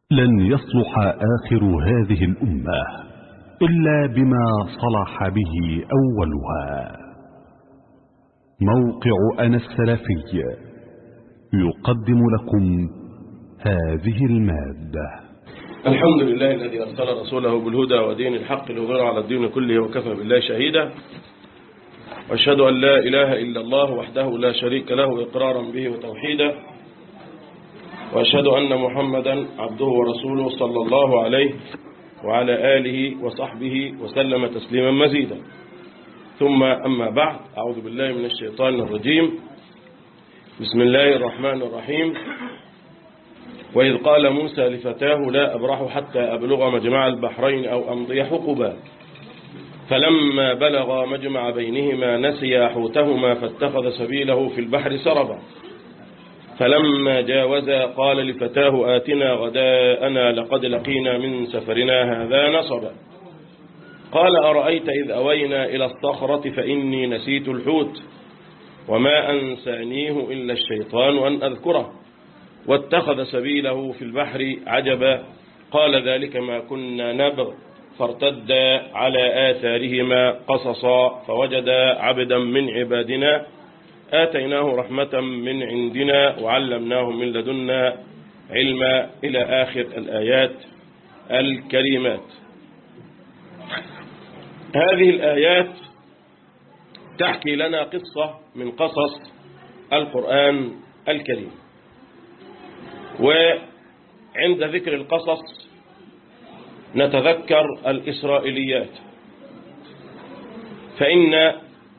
لن يصلح آخر هذه الأمة إلا بما صلح به أولها موقع أنا السلفي يقدم لكم هذه المادة الحمد لله الذي أرسل رسوله بالهدى ودين الحق ليظهره على الدين كله وكفى بالله شهيدا وأشهد أن لا إله إلا الله وحده لا شريك له إقرارا به وتوحيدا وأشهد أن محمدا عبده ورسوله صلى الله عليه وعلى آله وصحبه وسلم تسليما مزيدا ثم أما بعد أعوذ بالله من الشيطان الرجيم بسم الله الرحمن الرحيم وإذ قال موسى لفتاه لا أبرح حتى أبلغ مجمع البحرين أو أمضي حقبا فلما بلغ مجمع بينهما نسيا حوتهما فاتخذ سبيله في البحر سربا فلما جاوزا قال لفتاه آتنا غداءنا لقد لقينا من سفرنا هذا نصبا قال أرأيت إذ أوينا إلى الصخرة فإني نسيت الحوت وما أنسانيه إلا الشيطان أن أذكره واتخذ سبيله في البحر عجبا قال ذلك ما كنا نبغ فارتدا على آثارهما قصصا فوجدا عبدا من عبادنا آتيناه رحمة من عندنا وعلمناه من لدنا علما إلى آخر الآيات الكريمات هذه الآيات تحكي لنا قصة من قصص القرآن الكريم وعند ذكر القصص نتذكر الإسرائيليات فإن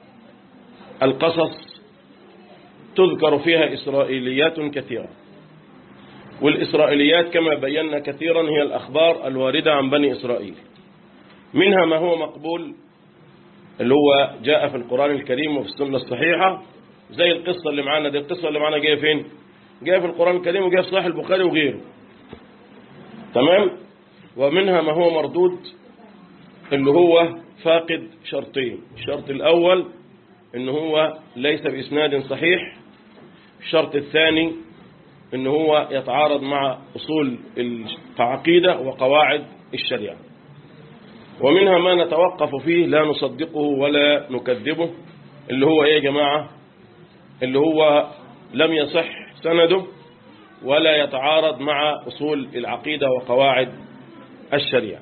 القصص تذكر فيها إسرائيليات كثيرة والإسرائيليات كما بينا كثيرا هي الأخبار الواردة عن بني إسرائيل منها ما هو مقبول اللي هو جاء في القرآن الكريم وفي السنة الصحيحة زي القصة اللي معانا دي القصة اللي معانا جاية فين جاء في القرآن الكريم وجاء في صحيح البخاري وغيره تمام ومنها ما هو مردود اللي هو فاقد شرطين الشرط الأول ان هو ليس بإسناد صحيح الشرط الثاني ان هو يتعارض مع أصول العقيدة وقواعد الشريعة ومنها ما نتوقف فيه لا نصدقه ولا نكذبه اللي هو ايه يا جماعة اللي هو لم يصح سنده ولا يتعارض مع أصول العقيدة وقواعد الشريعة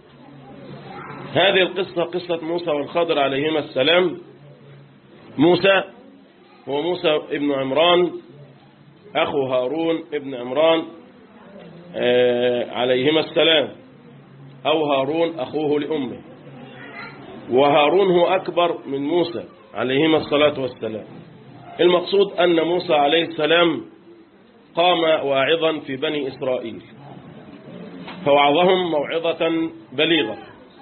هذه القصة قصة موسى والخضر عليهما السلام موسى هو موسى ابن عمران أخو هارون ابن عمران عليهما السلام أو هارون أخوه لأمه وهارون هو أكبر من موسى عليهما الصلاة والسلام المقصود أن موسى عليه السلام قام واعظا في بني إسرائيل فوعظهم موعظة بليغة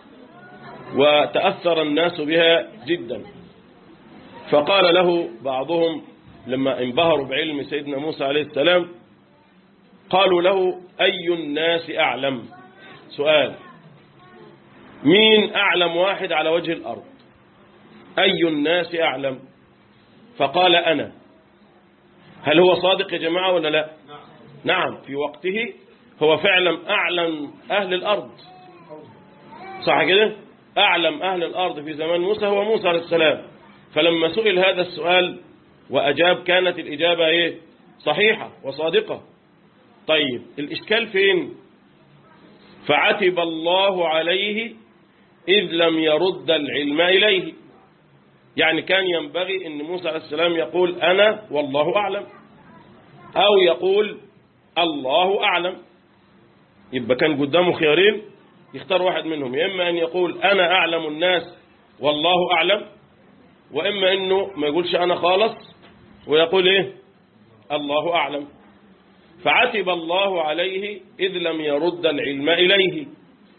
وتأثر الناس بها جدا فقال له بعضهم لما انبهروا بعلم سيدنا موسى عليه السلام قالوا له أي الناس أعلم سؤال مين أعلم واحد على وجه الأرض أي الناس أعلم فقال أنا هل هو صادق يا جماعة ولا لا نعم في وقته هو فعلا أعلم أهل الأرض صح كده أعلم أهل الأرض في زمان موسى هو موسى عليه السلام فلما سئل هذا السؤال وأجاب كانت الإجابة إيه صحيحة وصادقة طيب الإشكال فين فعتب الله عليه إذ لم يرد العلم إليه يعني كان ينبغي أن موسى عليه السلام يقول أنا والله أعلم أو يقول الله أعلم يبقى كان قدامه خيارين يختار واحد منهم يا إما أن يقول أنا أعلم الناس والله أعلم وإما أنه ما يقولش أنا خالص ويقول إيه الله أعلم فعتب الله عليه إذ لم يرد العلم إليه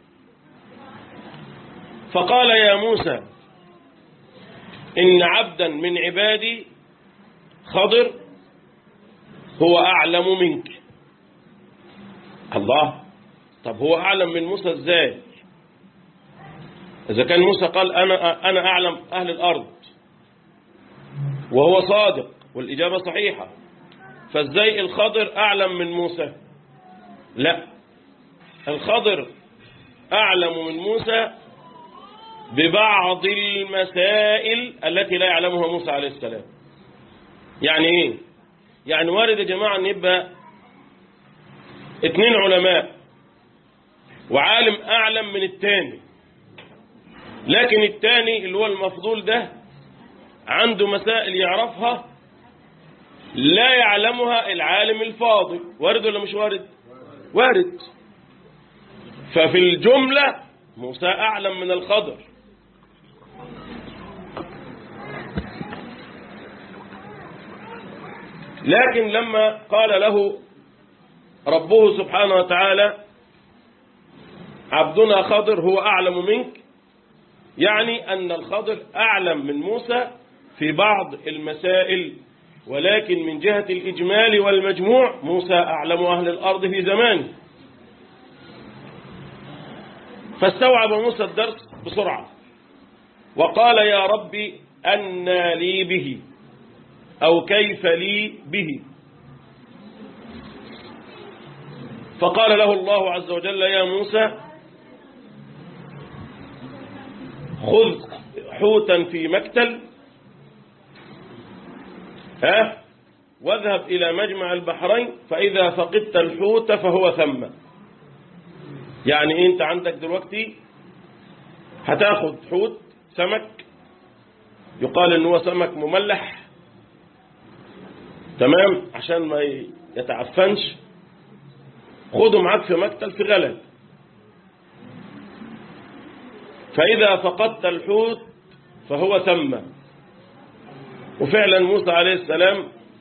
فقال يا موسى إن عبدا من عبادي خضر هو أعلم منك الله طب هو أعلم من موسى إزاي إذا كان موسى قال أنا, أنا أعلم أهل الأرض وهو صادق والإجابة صحيحة فازاي الخضر أعلم من موسى لا الخضر أعلم من موسى ببعض المسائل التي لا يعلمها موسى عليه السلام يعني ايه يعني وارد يا جماعة ان يبقى اتنين علماء وعالم اعلم من التاني لكن التاني اللي هو المفضول ده عنده مسائل يعرفها لا يعلمها العالم الفاضل وارد ولا مش وارد وارد ففي الجملة موسى أعلم من الخضر لكن لما قال له ربه سبحانه وتعالى عبدنا خضر هو أعلم منك يعني أن الخضر أعلم من موسى في بعض المسائل ولكن من جهة الإجمال والمجموع موسى أعلم أهل الأرض في زمانه فاستوعب موسى الدرس بسرعة وقال يا ربي أنى لي به أو كيف لي به فقال له الله عز وجل يا موسى خذ حوتا في مكتل ها واذهب إلى مجمع البحرين فإذا فقدت الحوت فهو ثم يعني انت عندك دلوقتي هتاخد حوت سمك يقال ان هو سمك مملح تمام عشان ما يتعفنش خده معاك في مكتل في غلب فإذا فقدت الحوت فهو ثم وفعلا موسى عليه السلام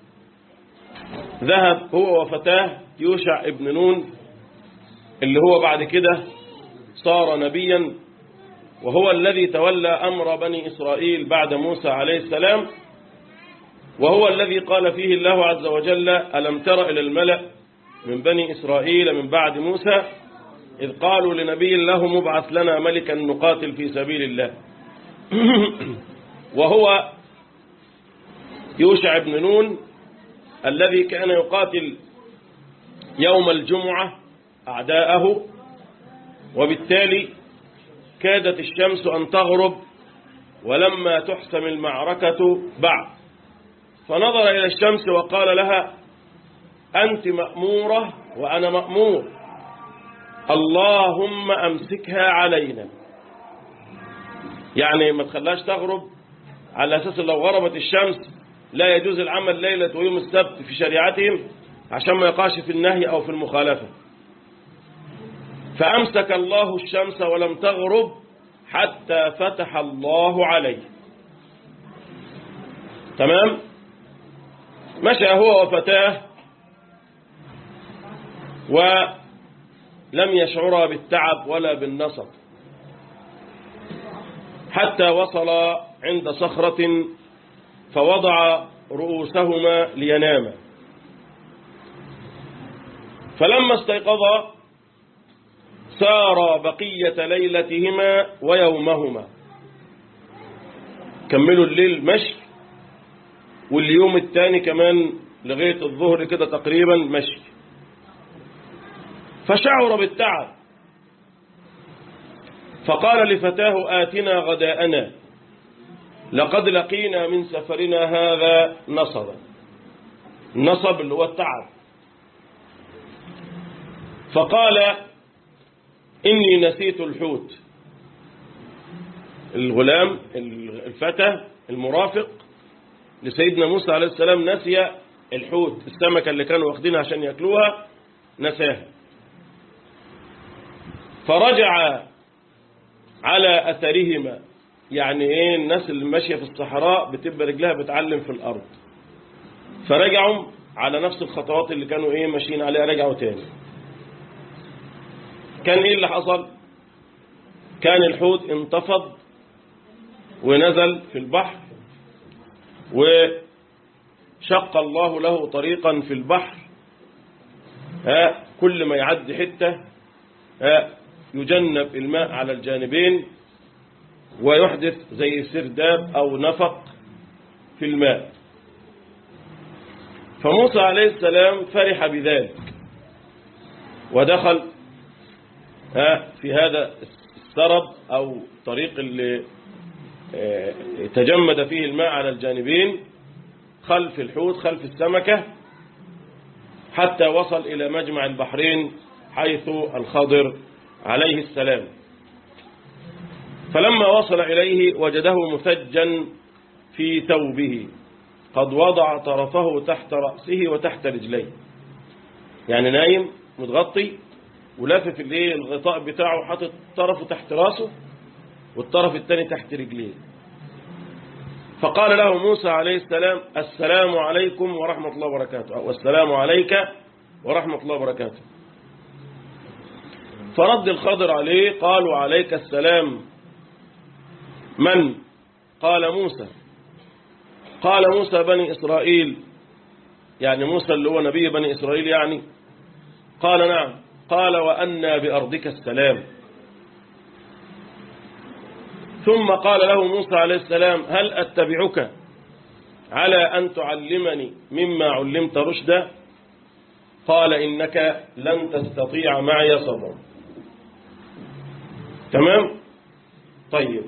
ذهب هو وفتاه يوشع ابن نون اللي هو بعد كده صار نبيا وهو الذي تولى أمر بني إسرائيل بعد موسى عليه السلام وهو الذي قال فيه الله عز وجل ألم تر إلى الملأ من بني إسرائيل من بعد موسى إذ قالوا لنبي له مبعث لنا ملكا نقاتل في سبيل الله وهو يوشع بن نون الذي كان يقاتل يوم الجمعة أعداءه وبالتالي كادت الشمس أن تغرب ولما تحسم المعركة بعد فنظر إلى الشمس وقال لها أنت مأمورة وأنا مأمور اللهم أمسكها علينا يعني ما تخلاش تغرب على أساس لو غربت الشمس لا يجوز العمل ليلة ويوم السبت في شريعتهم عشان ما يقعش في النهي أو في المخالفة فأمسك الله الشمس ولم تغرب حتى فتح الله عليه تمام مشى هو وفتاه ولم يشعرا بالتعب ولا بالنصب حتى وصل عند صخرة فوضع رؤوسهما ليناما فلما استيقظا سار بقية ليلتهما ويومهما كملوا الليل مشي واليوم الثاني كمان لغاية الظهر كده تقريبا مشي فشعر بالتعب فقال لفتاه آتنا غداءنا لقد لقينا من سفرنا هذا نصبا النصب اللي هو التعب فقال إني نسيت الحوت الغلام الفتى المرافق لسيدنا موسى عليه السلام نسي الحوت السمكة اللي كانوا واخدينها عشان يأكلوها نساها فرجع على أثرهما يعني ايه الناس اللي ماشية في الصحراء بتبقى رجلها بتعلم في الأرض فرجعوا على نفس الخطوات اللي كانوا ايه ماشيين عليها رجعوا تاني كان ايه اللي حصل كان الحوت انتفض ونزل في البحر وشق الله له طريقا في البحر ها كل ما يعدي حتة ها يجنب الماء على الجانبين ويحدث زي سرداب أو نفق في الماء فموسى عليه السلام فرح بذلك ودخل ها في هذا السرب أو طريق اللي آه، تجمد فيه الماء على الجانبين خلف الحوت خلف السمكة حتى وصل إلى مجمع البحرين حيث الخضر عليه السلام فلما وصل إليه وجده مثجا في ثوبه قد وضع طرفه تحت رأسه وتحت رجليه يعني نايم متغطي ولافف الايه الغطاء بتاعه حاطط طرفه تحت راسه والطرف الثاني تحت رجليه فقال له موسى عليه السلام السلام عليكم ورحمة الله وبركاته أو السلام عليك ورحمة الله وبركاته فرد الخضر عليه قال وعليك السلام من قال موسى قال موسى بني إسرائيل يعني موسى اللي هو نبي بني إسرائيل يعني قال نعم قال وأنا بأرضك السلام ثم قال له موسى عليه السلام هل أتبعك على أن تعلمني مما علمت رشدا قال إنك لن تستطيع معي صبرا تمام طيب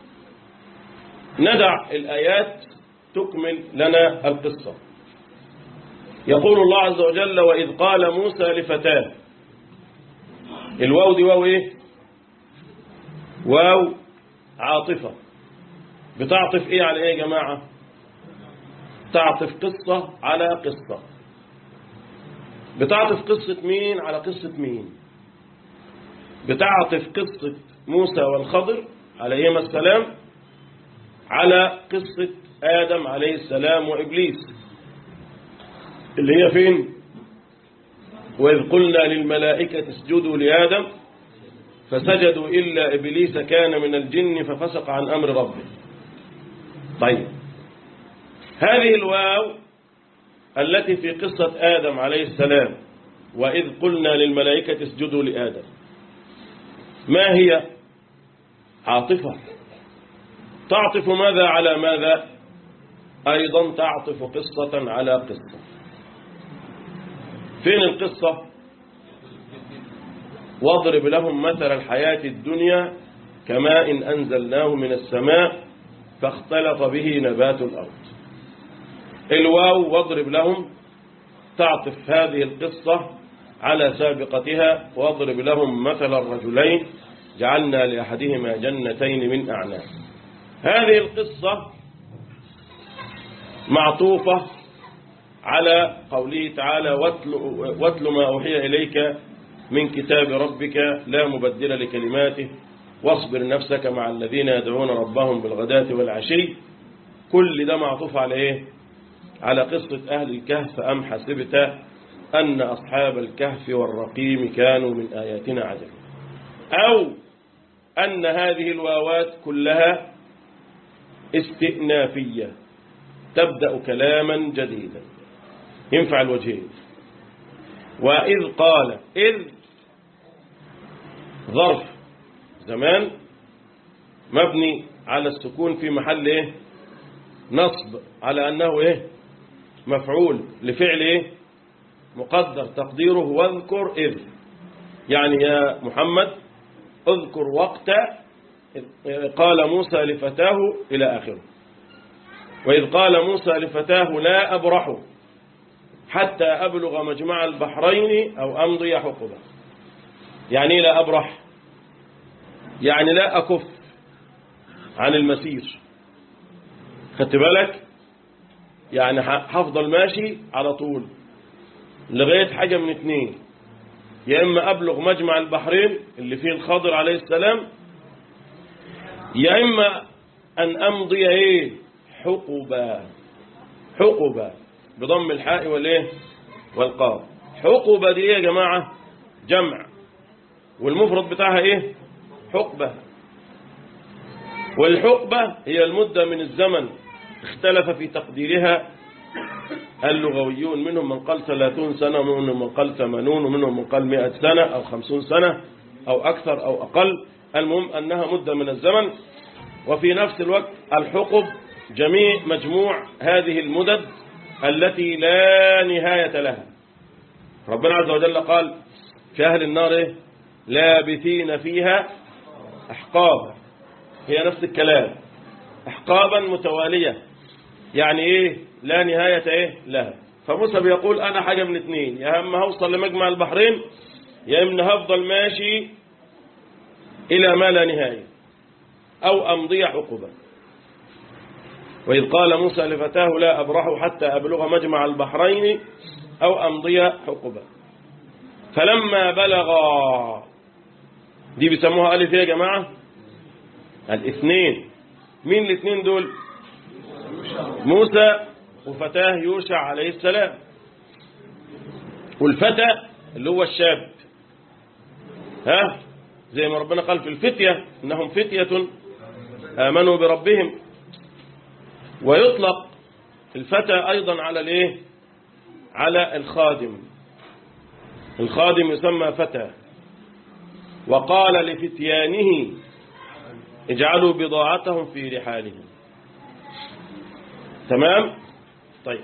ندع الآيات تكمل لنا القصة يقول الله عز وجل وإذ قال موسى لفتاه الواو دي واو ايه واو عاطفة بتعطف ايه على ايه يا جماعة تعطف قصة على قصة بتعطف قصة مين على قصة مين بتعطف قصة موسى والخضر عليهما السلام على قصة آدم عليه السلام وإبليس اللي هي فين وإذ قلنا للملائكة اسجدوا لآدم فسجدوا إلا إبليس كان من الجن ففسق عن أمر ربه طيب هذه الواو التي في قصة آدم عليه السلام وإذ قلنا للملائكة اسجدوا لآدم ما هي عاطفة تعطف ماذا على ماذا أيضا تعطف قصة على قصة فين القصة واضرب لهم مثل الحياة الدنيا كماء إن أنزلناه من السماء فاختلط به نبات الأرض الواو واضرب لهم تعطف هذه القصة على سابقتها واضرب لهم مثل الرجلين جعلنا لأحدهما جنتين من أعناب هذه القصة معطوفة على قوله تعالى واتل, واتل ما أوحي إليك من كتاب ربك لا مبدل لكلماته واصبر نفسك مع الذين يدعون ربهم بالغداة والعشي كل ده معطوف على إيه على قصة أهل الكهف أم حسبت أن أصحاب الكهف والرقيم كانوا من آياتنا عجبا أو أن هذه الواوات كلها استئنافية تبدأ كلاما جديدا ينفع الوجهين وإذ قال إذ ظرف زمان مبني على السكون في محل إيه نصب على أنه إيه مفعول لفعل إيه مقدر تقديره واذكر إذ يعني يا محمد اذكر وقت قال موسى لفتاه إلى آخره وإذ قال موسى لفتاه لا أبرح حتى أبلغ مجمع البحرين أو أمضي حقبة يعني لا أبرح يعني لا أكف عن المسير خدت بالك يعني هفضل ماشي على طول لغاية حاجة من اتنين يا إما أبلغ مجمع البحرين اللي فيه الخضر عليه السلام يا إما أن أمضي إيه حقبا حقبا بضم الحاء والإيه والقاف حقبة دي إيه يا جماعة جمع والمفرد بتاعها إيه حقبة والحقبة هي المدة من الزمن اختلف في تقديرها اللغويون منهم من قال ثلاثون سنة ومنهم من قال ثمانون ومنهم من قال مئة سنة أو خمسون سنة أو أكثر أو أقل المهم أنها مدة من الزمن وفي نفس الوقت الحقب جميع مجموع هذه المدد التي لا نهاية لها ربنا عز وجل قال في أهل النار إيه؟ لابثين فيها أحقابا هي نفس الكلام أحقابا متوالية يعني إيه لا نهاية إيه لها فموسى بيقول أنا حاجة من اتنين يا أما هوصل لمجمع البحرين يا إما هفضل ماشي إلى ما لا نهاية أو أمضي حقبا وإذ قال موسى لفتاه لا أبرح حتى أبلغ مجمع البحرين أو أمضي حقبا فلما بلغا دي بيسموها ألف يا جماعة الاثنين مين الاثنين دول موسى وفتاه يوشع عليه السلام والفتى اللي هو الشاب ها زي ما ربنا قال في الفتية إنهم فتية آمنوا بربهم ويطلق الفتى أيضا على الايه على الخادم الخادم يسمى فتى وقال لفتيانه اجعلوا بضاعتهم في رحالهم تمام طيب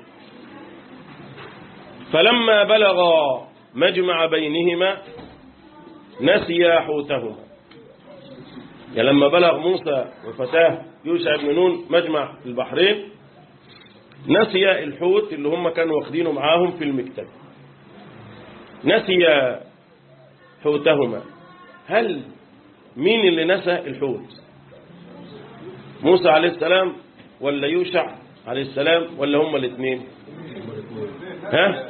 فلما بلغا مجمع بينهما نسيا حوتهما يعني لما بلغ موسى وفتاه يوشع بن نون مجمع البحرين نسي الحوت اللي هم كانوا واخدينه معاهم في المكتب نسي حوتهما هل مين اللي نسى الحوت موسى عليه السلام ولا يوشع عليه السلام ولا هم الاثنين ها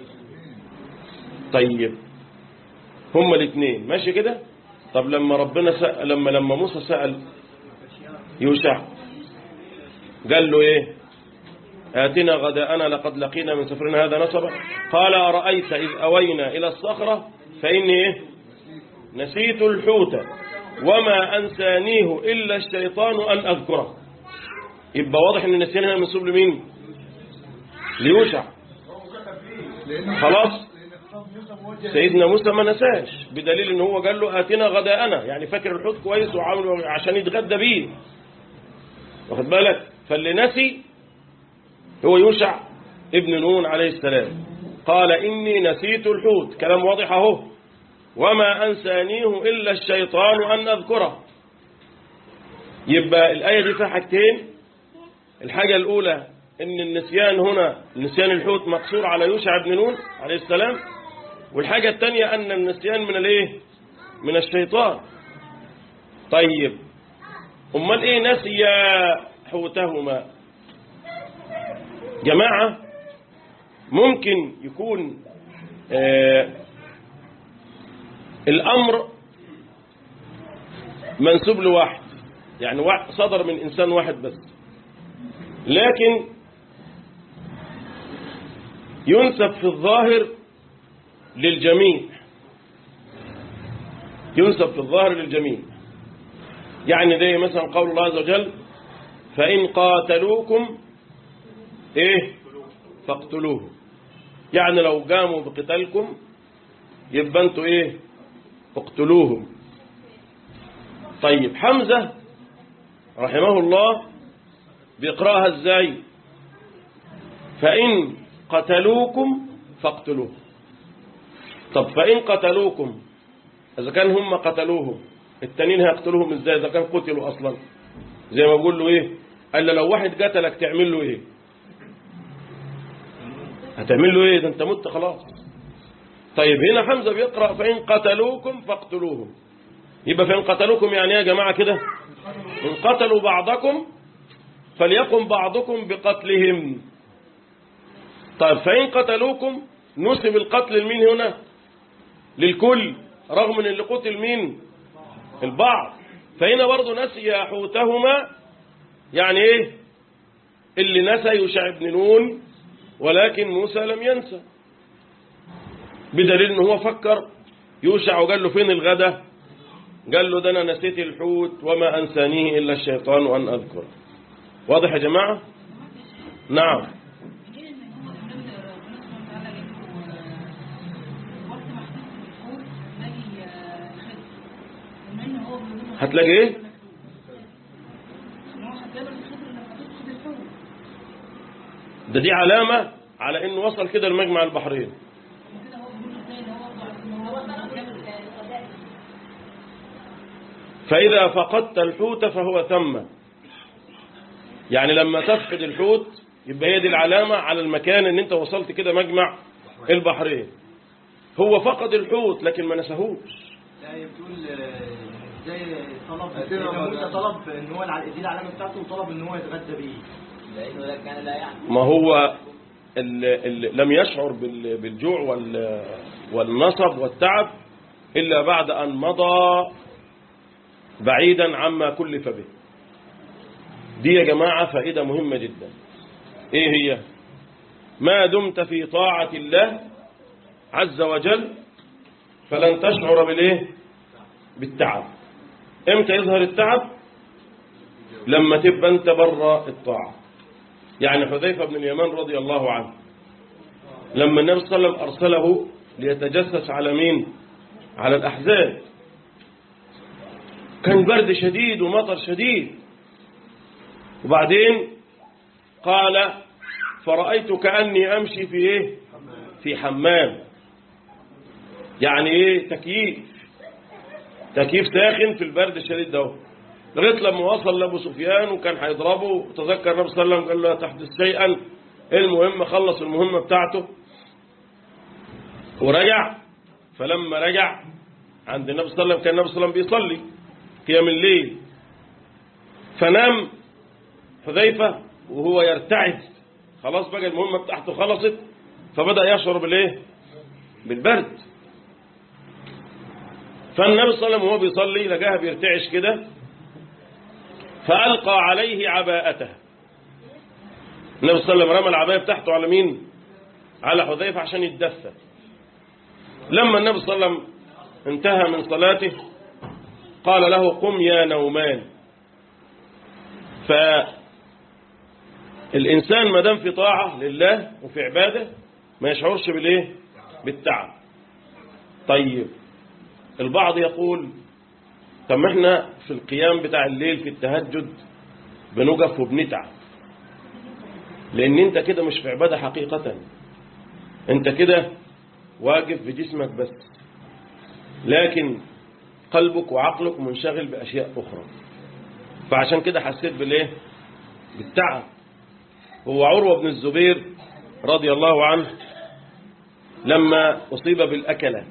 طيب هم الاثنين ماشي كده طب لما ربنا سأل لما لما موسى سأل يوشع قال له ايه آتنا غداءنا لقد لقينا من سفرنا هذا نصبا قال أرأيت إذ أوينا إلى الصخرة فإني إيه؟ نسيت الحوت وما أنسانيه إلا الشيطان أن أذكره يبقى واضح أن النسيان هنا منسوب لمين ليوشع خلاص سيدنا موسى ما نساش بدليل ان هو قال له آتنا غداءنا يعني فاكر الحوت كويس وعامله عشان يتغدى بيه واخد بالك فاللي نسي هو يوشع ابن نون عليه السلام قال إني نسيت الحوت كلام واضح اهو وما أنسانيه إلا الشيطان أن أذكره يبقى الآية دي فيها حاجتين الحاجة الأولى إن النسيان هنا نسيان الحوت مقصور على يوشع بن نون عليه السلام والحاجة الثانية أن النسيان من الايه من الشيطان طيب أمال إيه نسي حوتهما جماعة ممكن يكون آه الأمر منسوب لواحد يعني صدر من إنسان واحد بس لكن ينسب في الظاهر للجميع ينسب في الظاهر للجميع يعني زي مثلا قول الله عز وجل فإن قاتلوكم إيه فاقتلوهم يعني لو قاموا بقتالكم يبقى انتوا إيه اقتلوهم طيب حمزة رحمه الله بيقراها ازاي فإن قتلوكم فاقتلوهم طب فإن قتلوكم إذا كان هم قتلوهم التانيين هيقتلوهم ازاي إذا كان قتلوا أصلا زي ما بقول له إيه قال له لو واحد قتلك تعمل له إيه هتعمل له إيه ده أنت مت خلاص طيب هنا حمزة بيقرأ فإن قتلوكم فاقتلوهم يبقى فإن قتلوكم يعني يا جماعة كده إن قتلوا بعضكم فليقم بعضكم بقتلهم طيب فإن قتلوكم نسب القتل لمين هنا للكل رغم ان اللي قتل مين البعض فهنا برضه نسي حوتهما يعني ايه اللي نسى يوشع بن نون ولكن موسى لم ينسى بدليل ان هو فكر يوشع وقال له فين الغدا قال له ده انا نسيت الحوت وما انسانيه الا الشيطان ان اذكر واضح يا جماعه نعم هتلاقي ايه ده دي علامة على انه وصل كده لمجمع البحرين فإذا فقدت الحوت فهو ثم يعني لما تفقد الحوت يبقى هي دي العلامة على المكان ان انت وصلت كده مجمع البحرين هو فقد الحوت لكن ما نسهوش لا هي بتقول آه، ازاي طلب سيدنا موسى طلب ان هو الع- دي العلامه بتاعته وطلب ان هو يتغدى بيه لأنه ده كان لا يعني ما هو ال ال لم يشعر بال- بالجوع وال والنصب والتعب إلا بعد أن مضى بعيدا عما كلف به دي يا جماعة فائدة مهمة جدا إيه هي ما دمت في طاعة الله عز وجل فلن تشعر بالإيه بالتعب امتى يظهر التعب لما تبقى انت بره الطاعه يعني حذيفة بن اليمان رضي الله عنه لما النبي صلى الله عليه وسلم أرسله ليتجسس على مين على الأحزاب كان برد شديد ومطر شديد وبعدين قال فرأيت كأني أمشي في إيه في حمام يعني إيه تكييف تكييف ساخن في البرد الشديد ده لغايه لما وصل لابو سفيان وكان هيضربه وتذكر النبي صلى الله عليه وسلم قال له لا تحدث شيئا المهم خلص المهمه بتاعته ورجع فلما رجع عند النبي صلى الله عليه وسلم كان النبي صلى الله عليه وسلم بيصلي قيام الليل فنام حذيفه وهو يرتعد خلاص بقى المهمه بتاعته خلصت فبدا يشعر بالايه بالبرد فالنبي صلى الله عليه وسلم وهو بيصلي لقاها بيرتعش كده فألقى عليه عباءته النبي صلى الله عليه وسلم رمى العباية بتاعته على مين على حذيفة عشان يتدفى لما النبي صلى الله عليه وسلم انتهى من صلاته قال له قم يا نومان فالإنسان ما دام في طاعة لله وفي عبادة ما يشعرش بالإيه بالتعب طيب البعض يقول طب ما احنا في القيام بتاع الليل في التهجد بنقف وبنتعب لان انت كده مش في عبادة حقيقة انت كده واقف بجسمك بس لكن قلبك وعقلك منشغل بأشياء أخرى فعشان كده حسيت بالايه بالتعب هو عروة بن الزبير رضي الله عنه لما أصيب بالأكلة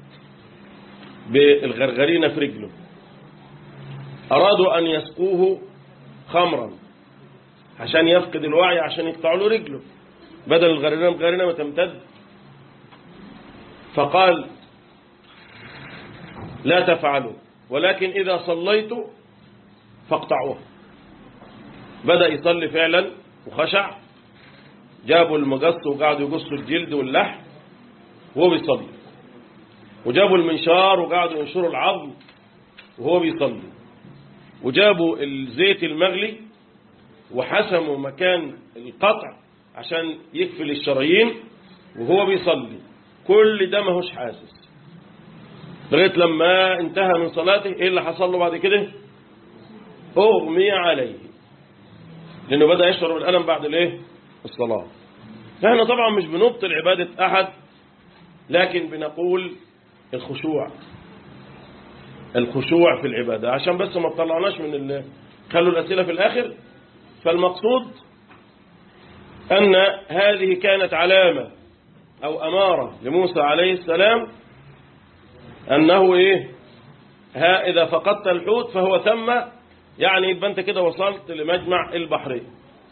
بالغرغرين في رجله أرادوا أن يسقوه خمرا عشان يفقد الوعي عشان يقطعوا له رجله بدل الغرغرينة الغرغرينة ما تمتد فقال لا تفعلوا ولكن إذا صليت فاقطعوها بدأ يصلي فعلا وخشع جابوا المقص وقعدوا يقصوا الجلد واللحم وهو بيصلي وجابوا المنشار وقعدوا ينشروا العظم وهو بيصلي وجابوا الزيت المغلي وحسموا مكان القطع عشان يقفل الشرايين وهو بيصلي كل ده ماهوش حاسس لغايه لما انتهى من صلاته ايه اللي حصل له بعد كده اغمي عليه لانه بدا يشعر بالالم بعد الايه الصلاه فاحنا طبعا مش بنبطل عباده احد لكن بنقول الخشوع الخشوع في العبادة عشان بس ما طلعناش من ال... خلوا الأسئلة في الآخر فالمقصود أن هذه كانت علامة أو أمارة لموسى عليه السلام أنه إيه ها إذا فقدت الحوت فهو ثم يعني يبقى أنت كده وصلت لمجمع البحرين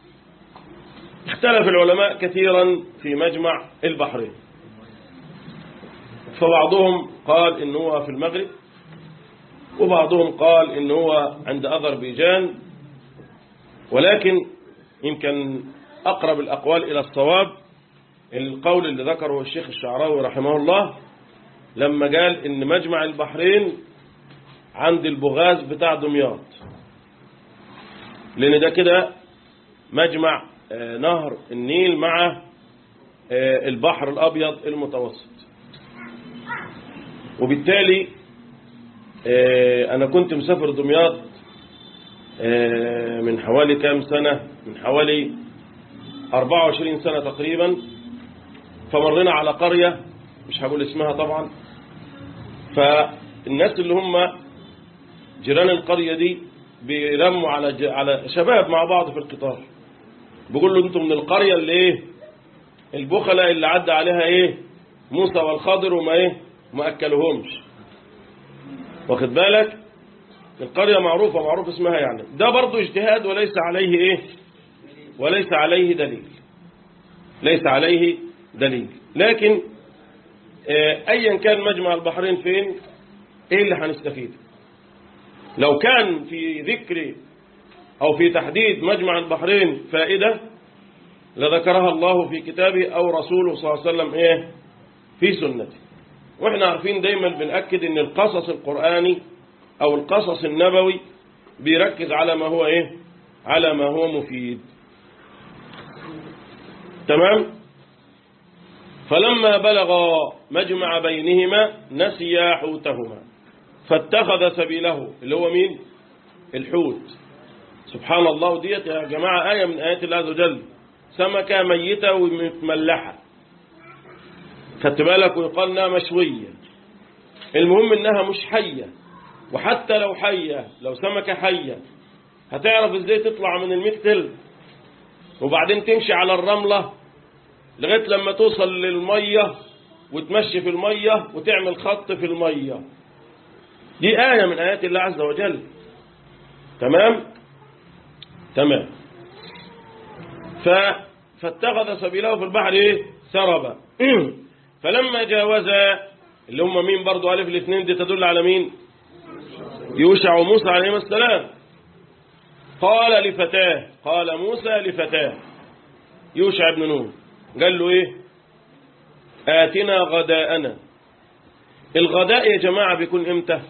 اختلف العلماء كثيرا في مجمع البحرين فبعضهم قال إن هو في المغرب وبعضهم قال إن هو عند أذربيجان ولكن يمكن أقرب الأقوال إلى الصواب القول اللي ذكره الشيخ الشعراوي رحمه الله لما قال إن مجمع البحرين عند البغاز بتاع دمياط لأن ده كده مجمع آه، نهر النيل مع آه، البحر الأبيض المتوسط وبالتالي آه، أنا كنت مسافر دمياط آه، من حوالي كام سنة من حوالي 24 سنة تقريبا فمرنا على قرية مش هقول اسمها طبعا فالناس اللي هم جيران القرية دي بيرموا على ج... على شباب مع بعض في القطار بيقول له انتم من القرية اللي ايه البخلة اللي عدى عليها ايه موسى والخضر وما ايه ما اكلوهمش واخد بالك القرية معروفة معروف اسمها يعني ده برضو اجتهاد وليس عليه ايه وليس عليه دليل ليس عليه دليل لكن آه، ايا كان مجمع البحرين فين ايه اللي هنستفيده لو كان في ذكر او في تحديد مجمع البحرين فائدة لذكرها الله في كتابه او رسوله صلى الله عليه وسلم ايه في سنته واحنا عارفين دايما بنأكد ان القصص القرآني او القصص النبوي بيركز على ما هو ايه على ما هو مفيد تمام فلما بلغ مجمع بينهما نسيا حوتهما فاتخذ سبيله اللي هو مين الحوت سبحان الله ديت يا جماعة آية من آيات الله عز وجل سمكة ميتة ومتملحة خدت بالك ويقال انها مشوية المهم انها مش حية وحتى لو حية لو سمكة حية هتعرف ازاي تطلع من المكتل وبعدين تمشي على الرملة لغاية لما توصل للمية وتمشي في المية وتعمل خط في المية دي آية من آيات الله عز وجل تمام تمام ف... فاتخذ سبيله في البحر ايه سربا فلما جاوزا اللي هم مين برضو ألف الاثنين دي تدل على مين يوشع وموسى عليهما السلام قال لفتاه قال موسى لفتاه يوشع بن نون قال له ايه آتنا غداءنا الغداء يا جماعة بيكون امتى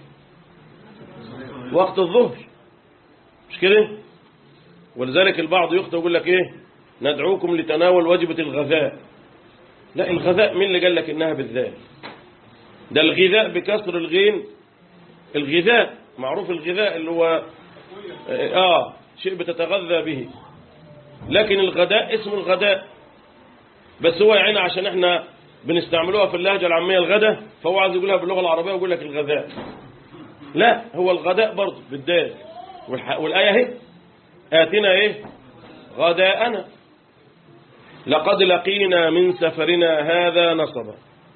وقت الظهر مش كده ولذلك البعض يخطئ ويقول لك ايه ندعوكم لتناول وجبة الغذاء لا الغذاء مين اللي قال لك انها بالذات ده الغذاء بكسر الغين الغذاء معروف الغذاء اللي هو اه شيء بتتغذى به لكن الغداء اسم الغداء بس هو يعني عشان احنا بنستعملوها في اللهجة العامية الغداء فهو عايز يقولها باللغة العربية ويقول لك الغذاء لا هو الغداء برضه بالدال والح- والآية اهي آتنا ايه غداءنا لقد لقينا من سفرنا هذا نصبا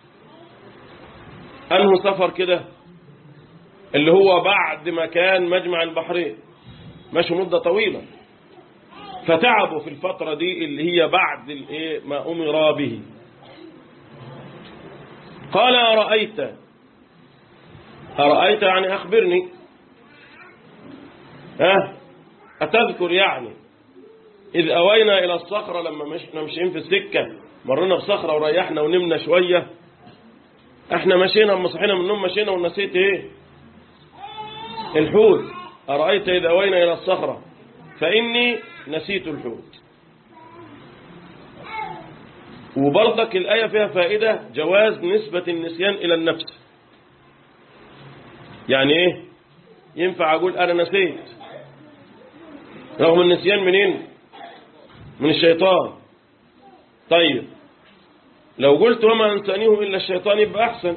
أنه سفر كده اللي هو بعد ما كان مجمع البحرين ماشي مدة طويلة فتعبوا في الفترة دي اللي هي بعد الايه ما أمر به قال أرأيت أرأيت يعني أخبرني ها أتذكر يعني إذ أوينا إلى الصخرة لما مشنا ماشيين في السكة مرنا بصخرة وريحنا ونمنا شوية احنا مشينا اما صحينا من النوم مشينا ونسيت ايه الحوت أرأيت إذ أوينا إلى الصخرة فإني نسيت الحوت وبرضك الآية فيها فائدة جواز نسبة النسيان إلى النفس يعني إيه ينفع أقول أنا نسيت رغم النسيان منين من الشيطان طيب لو قلت وما أنسانيه إلا الشيطان يبقى أحسن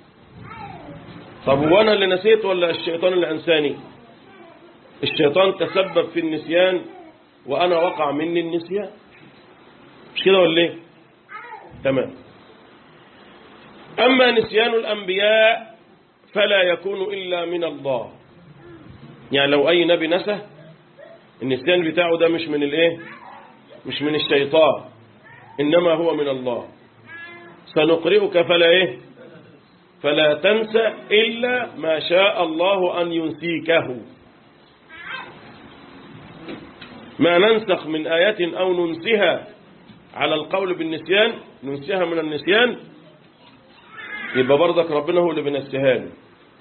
طب وانا اللي نسيت ولا الشيطان اللي أنساني الشيطان تسبب في النسيان وأنا وقع مني النسيان مش كده ولا ايه تمام أما نسيان الأنبياء فلا يكون إلا من الله يعني لو أي نبي نسى النسيان بتاعه ده مش من الايه مش من الشيطان إنما هو من الله سنقرئك فلا ايه فلا تنسى إلا ما شاء الله أن ينسيكه ما ننسخ من آية أو ننسها على القول بالنسيان ننسيها من النسيان يبقى برضك ربنا هو اللي بنسيها له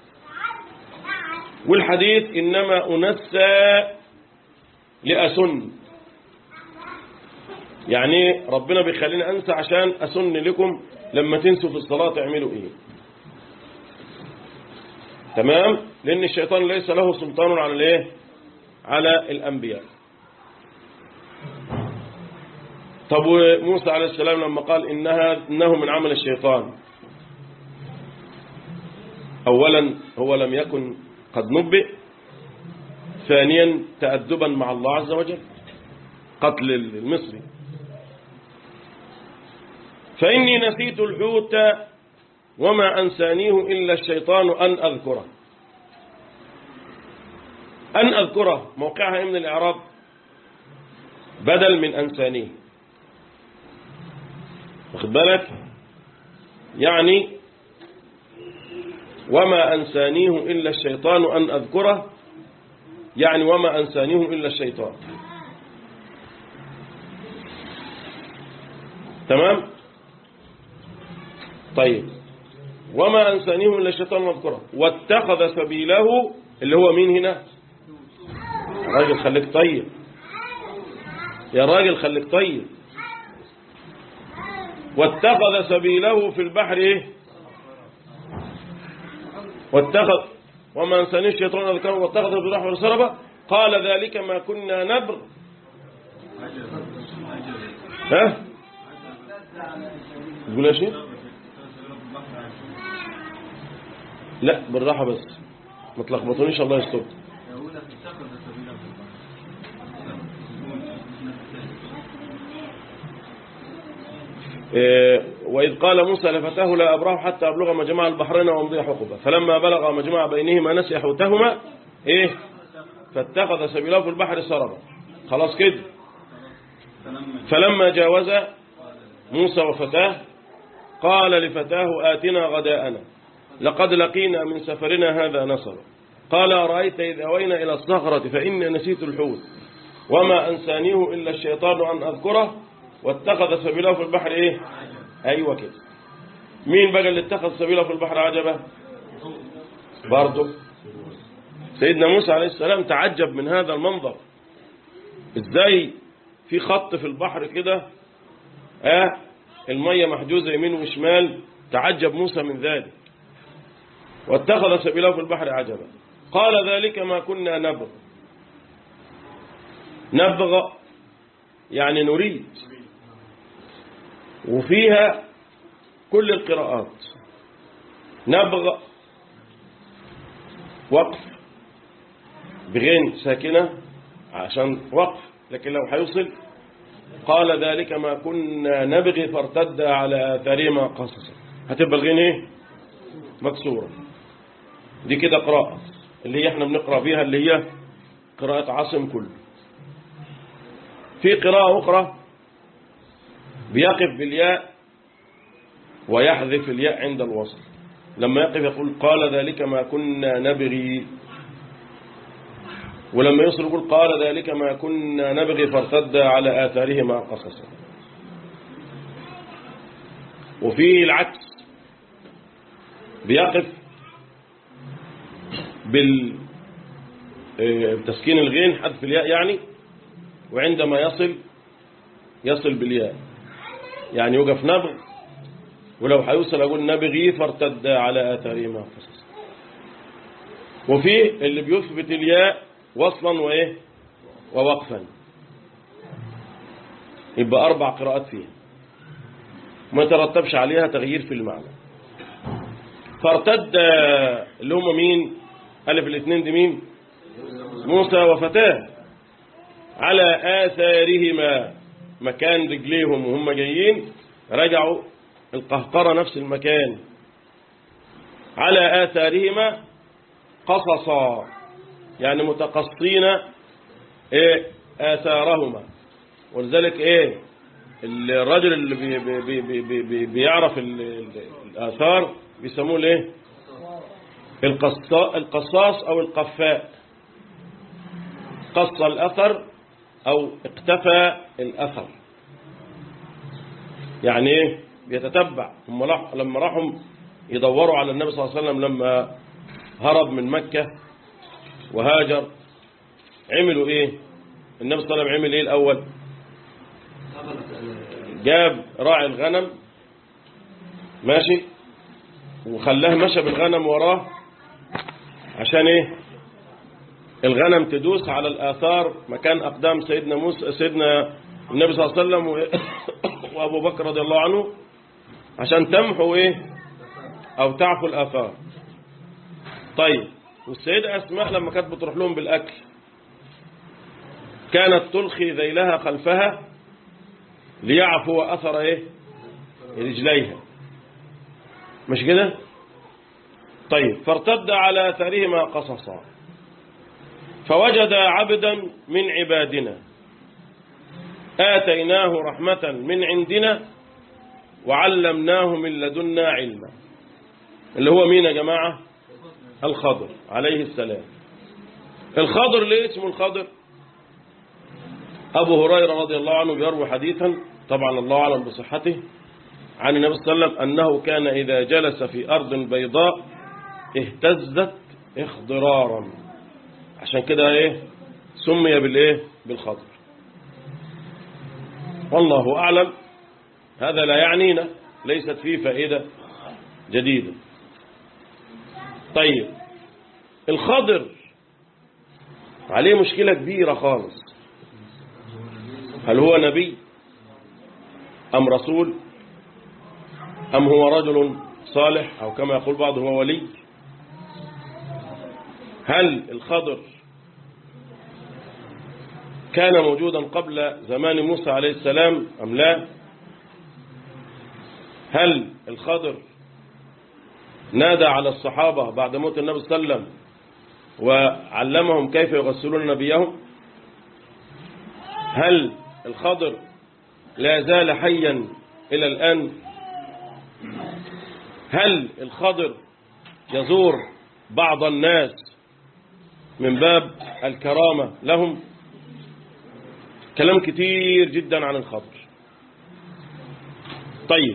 والحديث إنما أنسى لأسن يعني ربنا بيخليني أنسى عشان أسن لكم لما تنسوا في الصلاة تعملوا إيه تمام لأن الشيطان ليس له سلطان على الايه على الأنبياء طب وموسى عليه السلام لما قال إنها إنه من عمل الشيطان أولا هو لم يكن قد نبئ ثانيا تأدبا مع الله عز وجل قتل المصري فإني نسيت الحوت وما أنسانيه إلا الشيطان أن أذكره أن أذكره موقعها إيه من الإعراب بدل من أنسانيه واخد بالك يعني وما أنسانيه إلا الشيطان أن أذكره يعني وما أنسانيه إلا الشيطان تمام طيب وما أنسانيه إلا الشيطان أن أذكره واتخذ سبيله اللي هو مين هنا راجل خليك طيب يا راجل خليك طيب واتخذ سبيله في البحر ايه واتخذ وما انساني الشيطان ذكره واتخذ في البحر سربا قال ذلك ما كنا نبغ ها تقول يا شيخ لا بالراحة بس ما تلخبطونيش الله يستر إيه، وإذ قال موسى لفتاه لا أبرح حتى أبلغ مجمع البحرين وأمضي حقبة فلما بلغ مجمع بينهما نسي حوتهما إيه فاتخذ سبيله في البحر سربا خلاص كده فلما جاوز موسى وفتاه قال لفتاه آتنا غداءنا لقد لقينا من سفرنا هذا نصبا قال أرأيت إذ أوينا إلى الصخرة فإني نسيت الحوت وما أنسانيه إلا الشيطان أن أذكره واتخذ سبيله في البحر إيه أيوة كده مين بقى اللي اتخذ سبيله في البحر عجبه برضه سيدنا موسى عليه السلام تعجب من هذا المنظر ازاي في خط في البحر كده اه المية محجوزة يمين وشمال تعجب موسى من ذلك واتخذ سبيله في البحر عجبا قال ذلك ما كنا نبغ نبغ يعني نريد وفيها كل القراءات نبغ وقف بغين ساكنة عشان وقف لكن لو هيوصل قال ذلك ما كنا نبغي فارتد على آثارهما قصصا هتبقى الغين ايه مكسورة دي كده قراءة اللي هي احنا بنقرأ فيها اللي هي قراءة عاصم كله في قراءة أخرى بيقف بالياء ويحذف الياء عند الوصل لما يقف يقول قال ذلك ما كنا نبغي ولما يصل يقول قال ذلك ما كنا نبغي فارتد على آثارهما قصصا وفيه العكس بيقف بال تسكين الغين حذف الياء يعني وعندما يصل يصل بالياء يعني يوقف نبغ ولو هيوصل أقول نبغي فارتد على آثارهما قصصا وفيه اللي بيثبت الياء وصلا وإيه ووقفا يبقى أربع قراءات فيها ما ترتبش عليها تغيير في المعنى فارتد اللي هم مين ألف الاثنين دي مين موسى وفتاه على آثارهما مكان رجليهم وهم جايين رجعوا القهقرة نفس المكان على آثارهما قصصا يعني متقصين ايه آثارهما ولذلك ايه الرجل اللي بي بي بي بي بي بيعرف الآثار بيسموه الايه القصاص أو القفاء قص الأثر أو اقتفى الأثر يعني ايه بيتتبع هم لما راحوا يدوروا على النبي صلى الله عليه وسلم لما هرب من مكة وهاجر عملوا ايه النبي صلى الله عليه وسلم عمل ايه الاول جاب راعي الغنم ماشي وخلاه مشى بالغنم وراه عشان ايه الغنم تدوس على الآثار مكان أقدام سيدنا موسى سيدنا النبي صلى الله عليه وسلم وأبو بكر رضي الله عنه عشان تمحو ايه أو تعفو الآثار طيب والسيدة أسماء لما كانت بتروح لهم بالأكل كانت تلخي ذيلها خلفها ليعفو أثر إيه رجليها مش كده طيب فارتد على أثرهما قصصا فوجد عبدا من عبادنا آتيناه رحمة من عندنا وعلمناه من لدنا علما اللي هو مين يا جماعة الخضر عليه السلام الخضر ليه اسمه الخضر أبو هريرة رضي الله عنه بيروي حديثا طبعا الله أعلم بصحته عن النبي صلى الله عليه وسلم أنه كان إذا جلس في أرض بيضاء اهتزت اخضرارا عشان كده ايه سمي بالايه بالخضر والله أعلم هذا لا يعنينا ليست فيه فائدة جديدة طيب الخضر عليه مشكلة كبيرة خالص هل هو نبي أم رسول أم هو رجل صالح أو كما يقول بعض هو ولي هل الخضر كان موجودا قبل زمان موسى عليه السلام أم لا هل الخضر نادى على الصحابة بعد موت النبي صلى الله عليه وسلم وعلمهم كيف يغسلون نبيهم هل الخضر لا زال حيا إلى الآن هل الخضر يزور بعض الناس من باب الكرامة لهم كلام كتير جدا عن الخضر طيب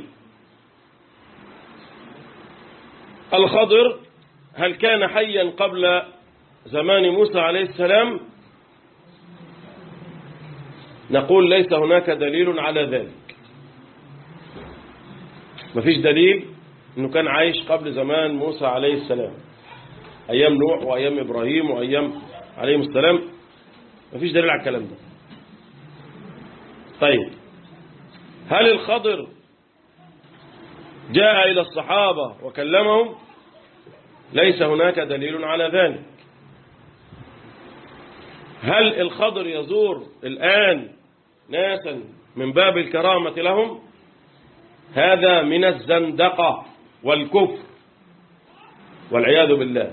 الخضر هل كان حيا قبل زمان موسى عليه السلام نقول ليس هناك دليل على ذلك مفيش دليل انه كان عايش قبل زمان موسى عليه السلام ايام نوح وايام ابراهيم وايام عليهم السلام مفيش دليل على الكلام ده طيب هل الخضر جاء إلى الصحابة وكلمهم ليس هناك دليل على ذلك هل الخضر يزور الآن ناسا من باب الكرامة لهم هذا من الزندقة والكفر والعياذ بالله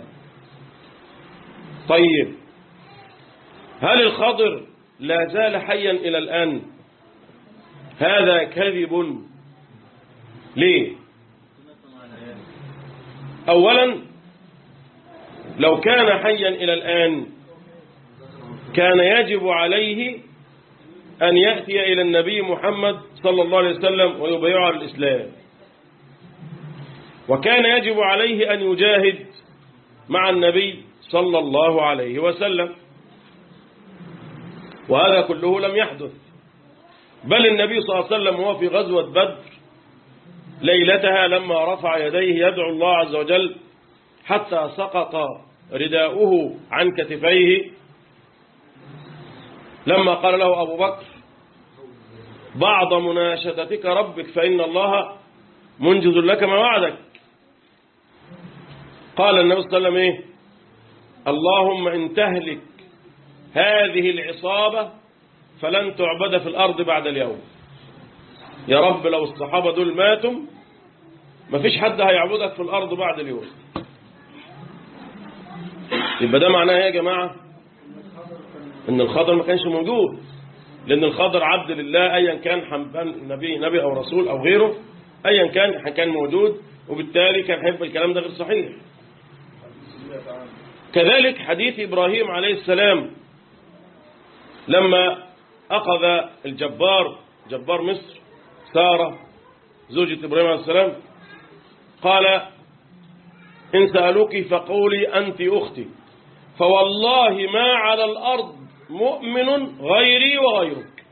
طيب هل الخضر لا زال حيا إلى الآن هذا كذب ليه أولا لو كان حيا إلى الآن كان يجب عليه أن يأتي إلى النبي محمد صلى الله عليه وسلم ويبيعه على الإسلام وكان يجب عليه أن يجاهد مع النبي صلى الله عليه وسلم وهذا كله لم يحدث بل النبي صلى الله عليه وسلم وهو في غزوة بدر ليلتها لما رفع يديه يدعو الله عز وجل حتى سقط رداؤه عن كتفيه لما قال له أبو بكر بعض مناشدتك ربك فإن الله منجز لك ما وعدك قال النبي صلى الله عليه وسلم إيه اللهم إن تهلك هذه العصابة فلن تعبد في الأرض بعد اليوم يا رب لو الصحابة دول ماتوا مفيش حد هيعبدك في الأرض بعد اليوم يبقى ده معناه يا جماعة ان الخضر ما كانش موجود لان الخضر عبد لله ايا كان حمبان نبي نبي او رسول او غيره ايا كان كان موجود وبالتالي كان هيبقى الكلام ده غير صحيح كذلك حديث ابراهيم عليه السلام لما اخذ الجبار جبار مصر سارة زوجة ابراهيم عليه السلام قال ان سألوك فقولي انت اختي فوالله ما على الارض مؤمن غيري وغيرك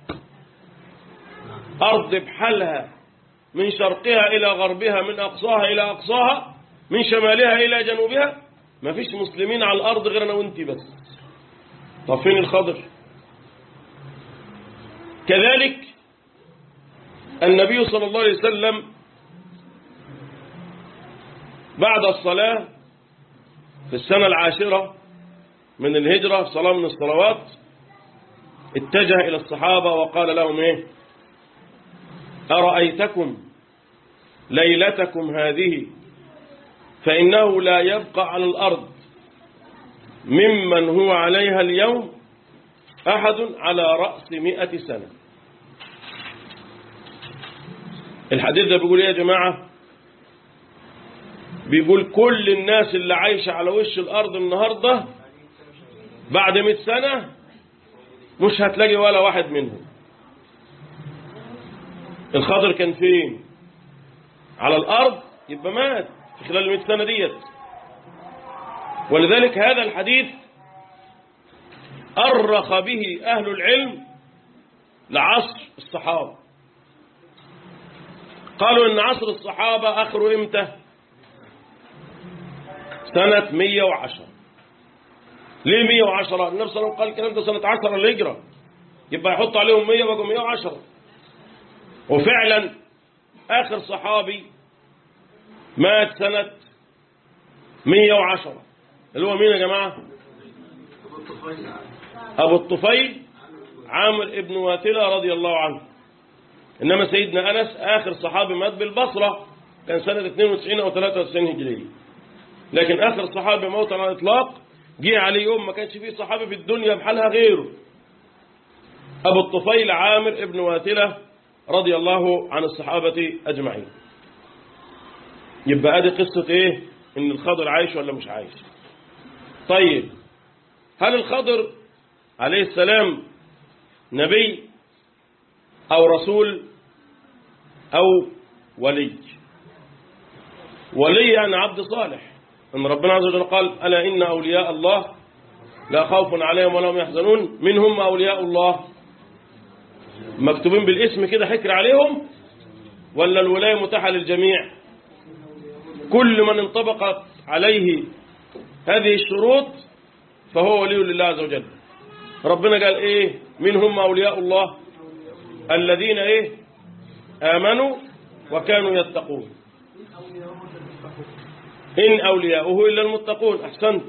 أرض بحالها من شرقها إلى غربها من أقصاها إلى أقصاها من شمالها إلى جنوبها ما فيش مسلمين على الأرض غير أنا وانت بس طب فين الخضر كذلك النبي صلى الله عليه وسلم بعد الصلاة في السنة العاشرة من الهجرة صلاة من الصلوات اتجه إلى الصحابة وقال لهم إيه أرأيتكم ليلتكم هذه فإنه لا يبقى على الأرض ممن هو عليها اليوم أحد على رأس مئة سنة الحديث ده بيقول ايه يا جماعة بيقول كل الناس اللي عايشة على وش الأرض النهاردة بعد مئة سنة مش هتلاقي ولا واحد منهم الخضر كان فين على الأرض يبقى مات في خلال المئة سنة ديت ولذلك هذا الحديث أرخ به أهل العلم لعصر الصحابة قالوا إن عصر الصحابة آخره إمتى سنة 110 ليه 110 النبي صلى الله عليه وسلم قال الكلام ده سنة 10 الهجرة يبقى يحط عليهم 100 بقوا 110 وفعلا آخر صحابي مات سنة 110 اللي هو مين يا جماعة أبو الطفيل عامر ابن واثلة رضي الله عنه إنما سيدنا أنس آخر صحابي مات بالبصرة كان سنة 92 أو 93 هجرية لكن آخر صحابي موت على الإطلاق جه عليه يوم ما كانش فيه صحابي في الدنيا بحالها غيره أبو الطفيل عامر ابن واثلة رضي الله عن الصحابة أجمعين يبقى ادي قصة ايه ان الخضر عايش ولا مش عايش طيب هل الخضر عليه السلام نبي او رسول او ولي ولي يعني عبد صالح ان ربنا عز وجل قال الا ان اولياء الله لا خوف عليهم ولا هم يحزنون من هم اولياء الله مكتوبين بالاسم كده حكر عليهم ولا الولايه متاحه للجميع كل من انطبقت عليه هذه الشروط فهو ولي لله عز وجل ربنا قال ايه من هم اولياء الله الذين ايه امنوا وكانوا يتقون ان اولياؤه الا المتقون احسنت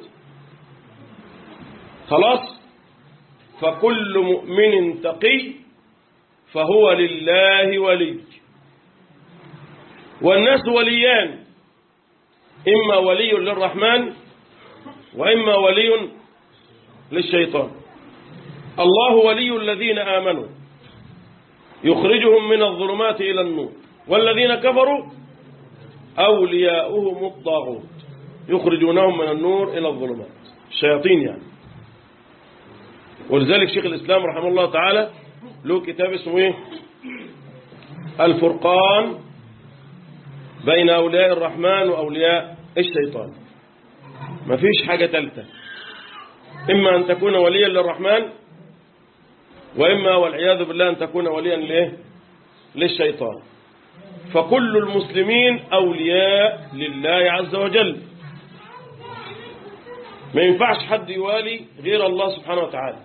خلاص فكل مؤمن تقي فهو لله ولي والناس وليان إما ولي للرحمن وإما ولي للشيطان الله ولي الذين آمنوا يخرجهم من الظلمات إلى النور والذين كفروا أولياؤهم الطاغوت يخرجونهم من النور إلى الظلمات الشياطين يعني ولذلك شيخ الإسلام رحمه الله تعالى له كتاب اسمه إيه الفرقان بين أولياء الرحمن وأولياء الشيطان ما فيش حاجة ثالثة إما أن تكون وليا للرحمن وإما والعياذ بالله أن تكون وليا ليه للشيطان فكل المسلمين أولياء لله عز وجل ما ينفعش حد يوالي غير الله سبحانه وتعالى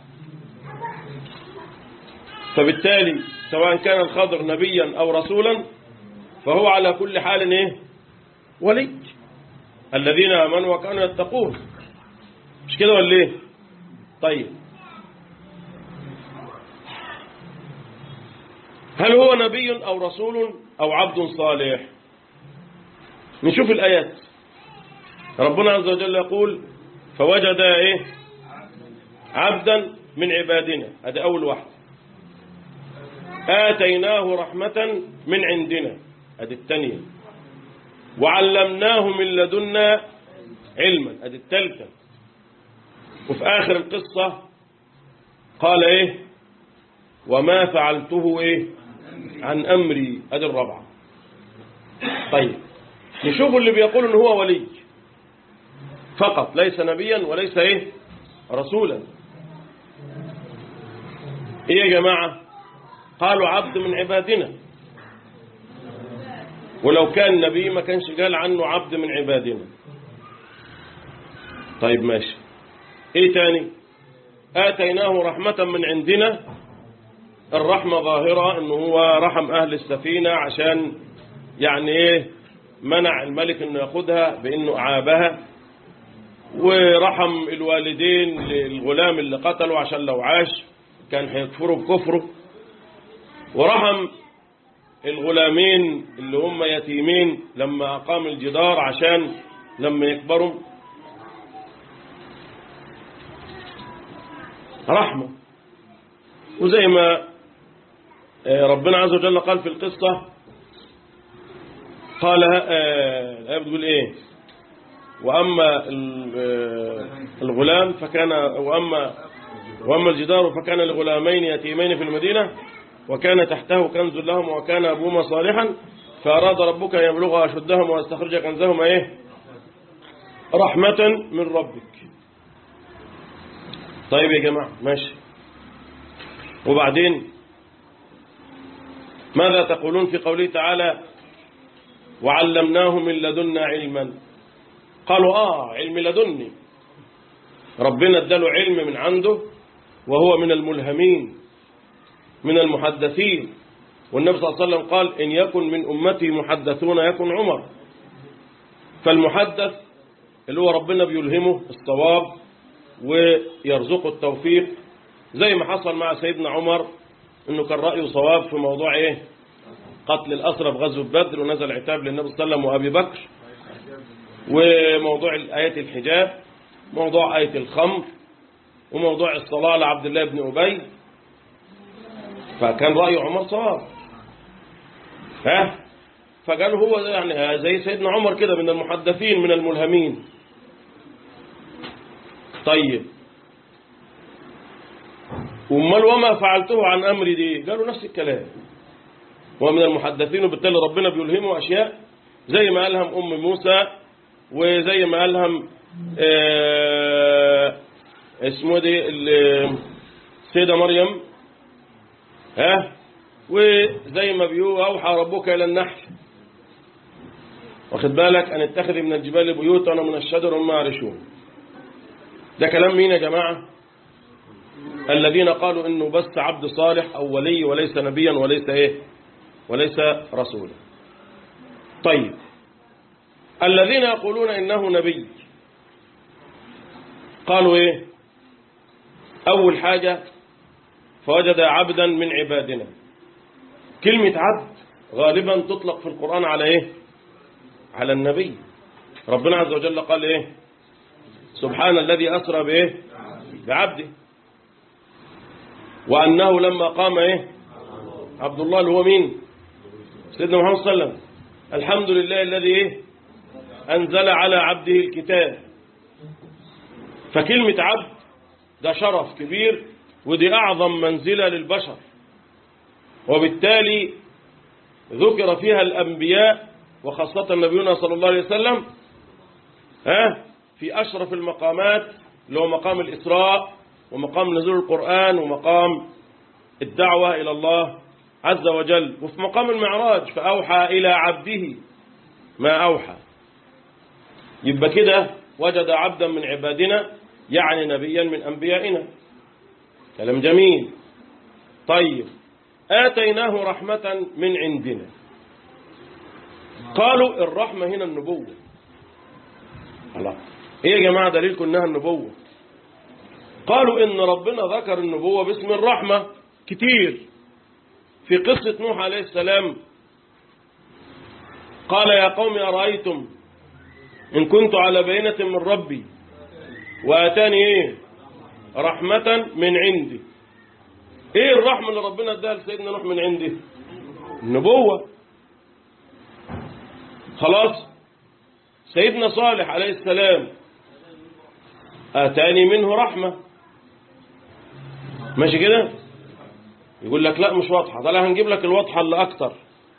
فبالتالي سواء كان الخضر نبيا أو رسولا فهو على كل حال ايه ولي الذين امنوا وكانوا يتقون مش كده ولا ايه طيب هل هو نبي او رسول او عبد صالح نشوف الايات ربنا عز وجل يقول فوجد ايه عبدا من عبادنا هذا اول واحد آتيناه رحمة من عندنا ادي الثانية وعلمناه من لدنا علما ادي الثالثة وفي آخر القصة قال ايه وما فعلته ايه عن أمري ادي الرابعة طيب نشوف اللي بيقول ان هو ولي فقط ليس نبيا وليس ايه رسولا ايه يا جماعة قالوا عبد من عبادنا ولو كان نبي ما كانش قال عنه عبد من عبادنا طيب ماشي ايه تاني آتيناه رحمة من عندنا الرحمة ظاهرة انه هو رحم اهل السفينة عشان يعني ايه منع الملك انه ياخدها بانه اعابها ورحم الوالدين للغلام اللي قتله عشان لو عاش كان هيكفروا بكفره ورحم الغلامين اللي هم يتيمين لما أقام الجدار عشان لما يكبروا رحمة وزي ما آه، ربنا عز وجل قال في القصة قال آه، الآية بتقول إيه وأما ال- آه، الغلام فكان وأما وأما الجدار فكان لغلامين يتيمين في المدينة وكان تحته كنز لهم وكان أبوهما صالحا فأراد ربك أن يبلغ أشدهم ويستخرج كنزهما إيه رحمة من ربك طيب يا جماعة ماشي وبعدين ماذا تقولون في قوله تعالى وعلمناه من لدنا علما قالوا آه علم لدني ربنا اداله علم من عنده وهو من الملهمين من المحدثين والنبي صلى الله عليه وسلم قال إن يكن من أمتي محدثون يكن عمر فالمحدث اللي هو ربنا بيلهمه الصواب ويرزقه التوفيق زي ما حصل مع سيدنا عمر انه كان رأيه صواب في موضوع ايه قتل الأسرى في غزوة بدر ونزل عتاب للنبي صلى الله عليه وسلم وأبي بكر وموضوع آية الحجاب موضوع آية الخمر وموضوع الصلاة لعبد الله بن أبي فكان رأي عمر صواب ها فقال هو يعني زي سيدنا عمر كده من المحدثين من الملهمين طيب امال وما فعلته عن امري دي قالوا نفس الكلام هو من المحدثين وبالتالي ربنا بيلهمه اشياء زي ما الهم ام موسى وزي ما الهم آه اسمه دي السيده مريم ها وزي ما بيقول اوحى ربك الى النحل واخد بالك ان اتخذ من الجبال بيوتا ومن الشجر وما يعرشون ده كلام مين يا جماعه الذين قالوا انه بس عبد صالح او ولي وليس نبيا وليس ايه وليس رسولا طيب الذين يقولون انه نبي قالوا ايه اول حاجة فوجد عبدا من عبادنا كلمة عبد غالبا تطلق في القرآن على ايه على النبي ربنا عز وجل قال ايه سبحان الذي أسرى بايه بعبده وأنه لما قام إيه عبد الله اللي هو مين سيدنا محمد صلى الله عليه وسلم الحمد لله الذي إيه أنزل على عبده الكتاب فكلمة عبد ده شرف كبير ودي أعظم منزلة للبشر وبالتالي ذكر فيها الأنبياء وخاصة نبينا صلى الله عليه وسلم ها في أشرف المقامات اللي هو مقام الإسراء ومقام نزول القرآن ومقام الدعوة إلى الله عز وجل وفي مقام المعراج فأوحى إلى عبده ما أوحى يبقى كده وجد عبدا من عبادنا يعني نبيا من أنبيائنا كلام جميل طيب آتيناه رحمة من عندنا قالوا الرحمة هنا النبوة الله ايه يا جماعة دليلكم انها النبوة قالوا ان ربنا ذكر النبوة باسم الرحمة كتير في قصة نوح عليه السلام قال يا قوم أرأيتم إن كنت على بينة من ربي وآتاني إيه رحمة من عندي إيه الرحمة اللي ربنا اداها لسيدنا نوح من عندي النبوة خلاص سيدنا صالح عليه السلام آتاني منه رحمة ماشي كده يقول لك لا مش واضحة طلع هنجيب لك الواضحة اللي أكتر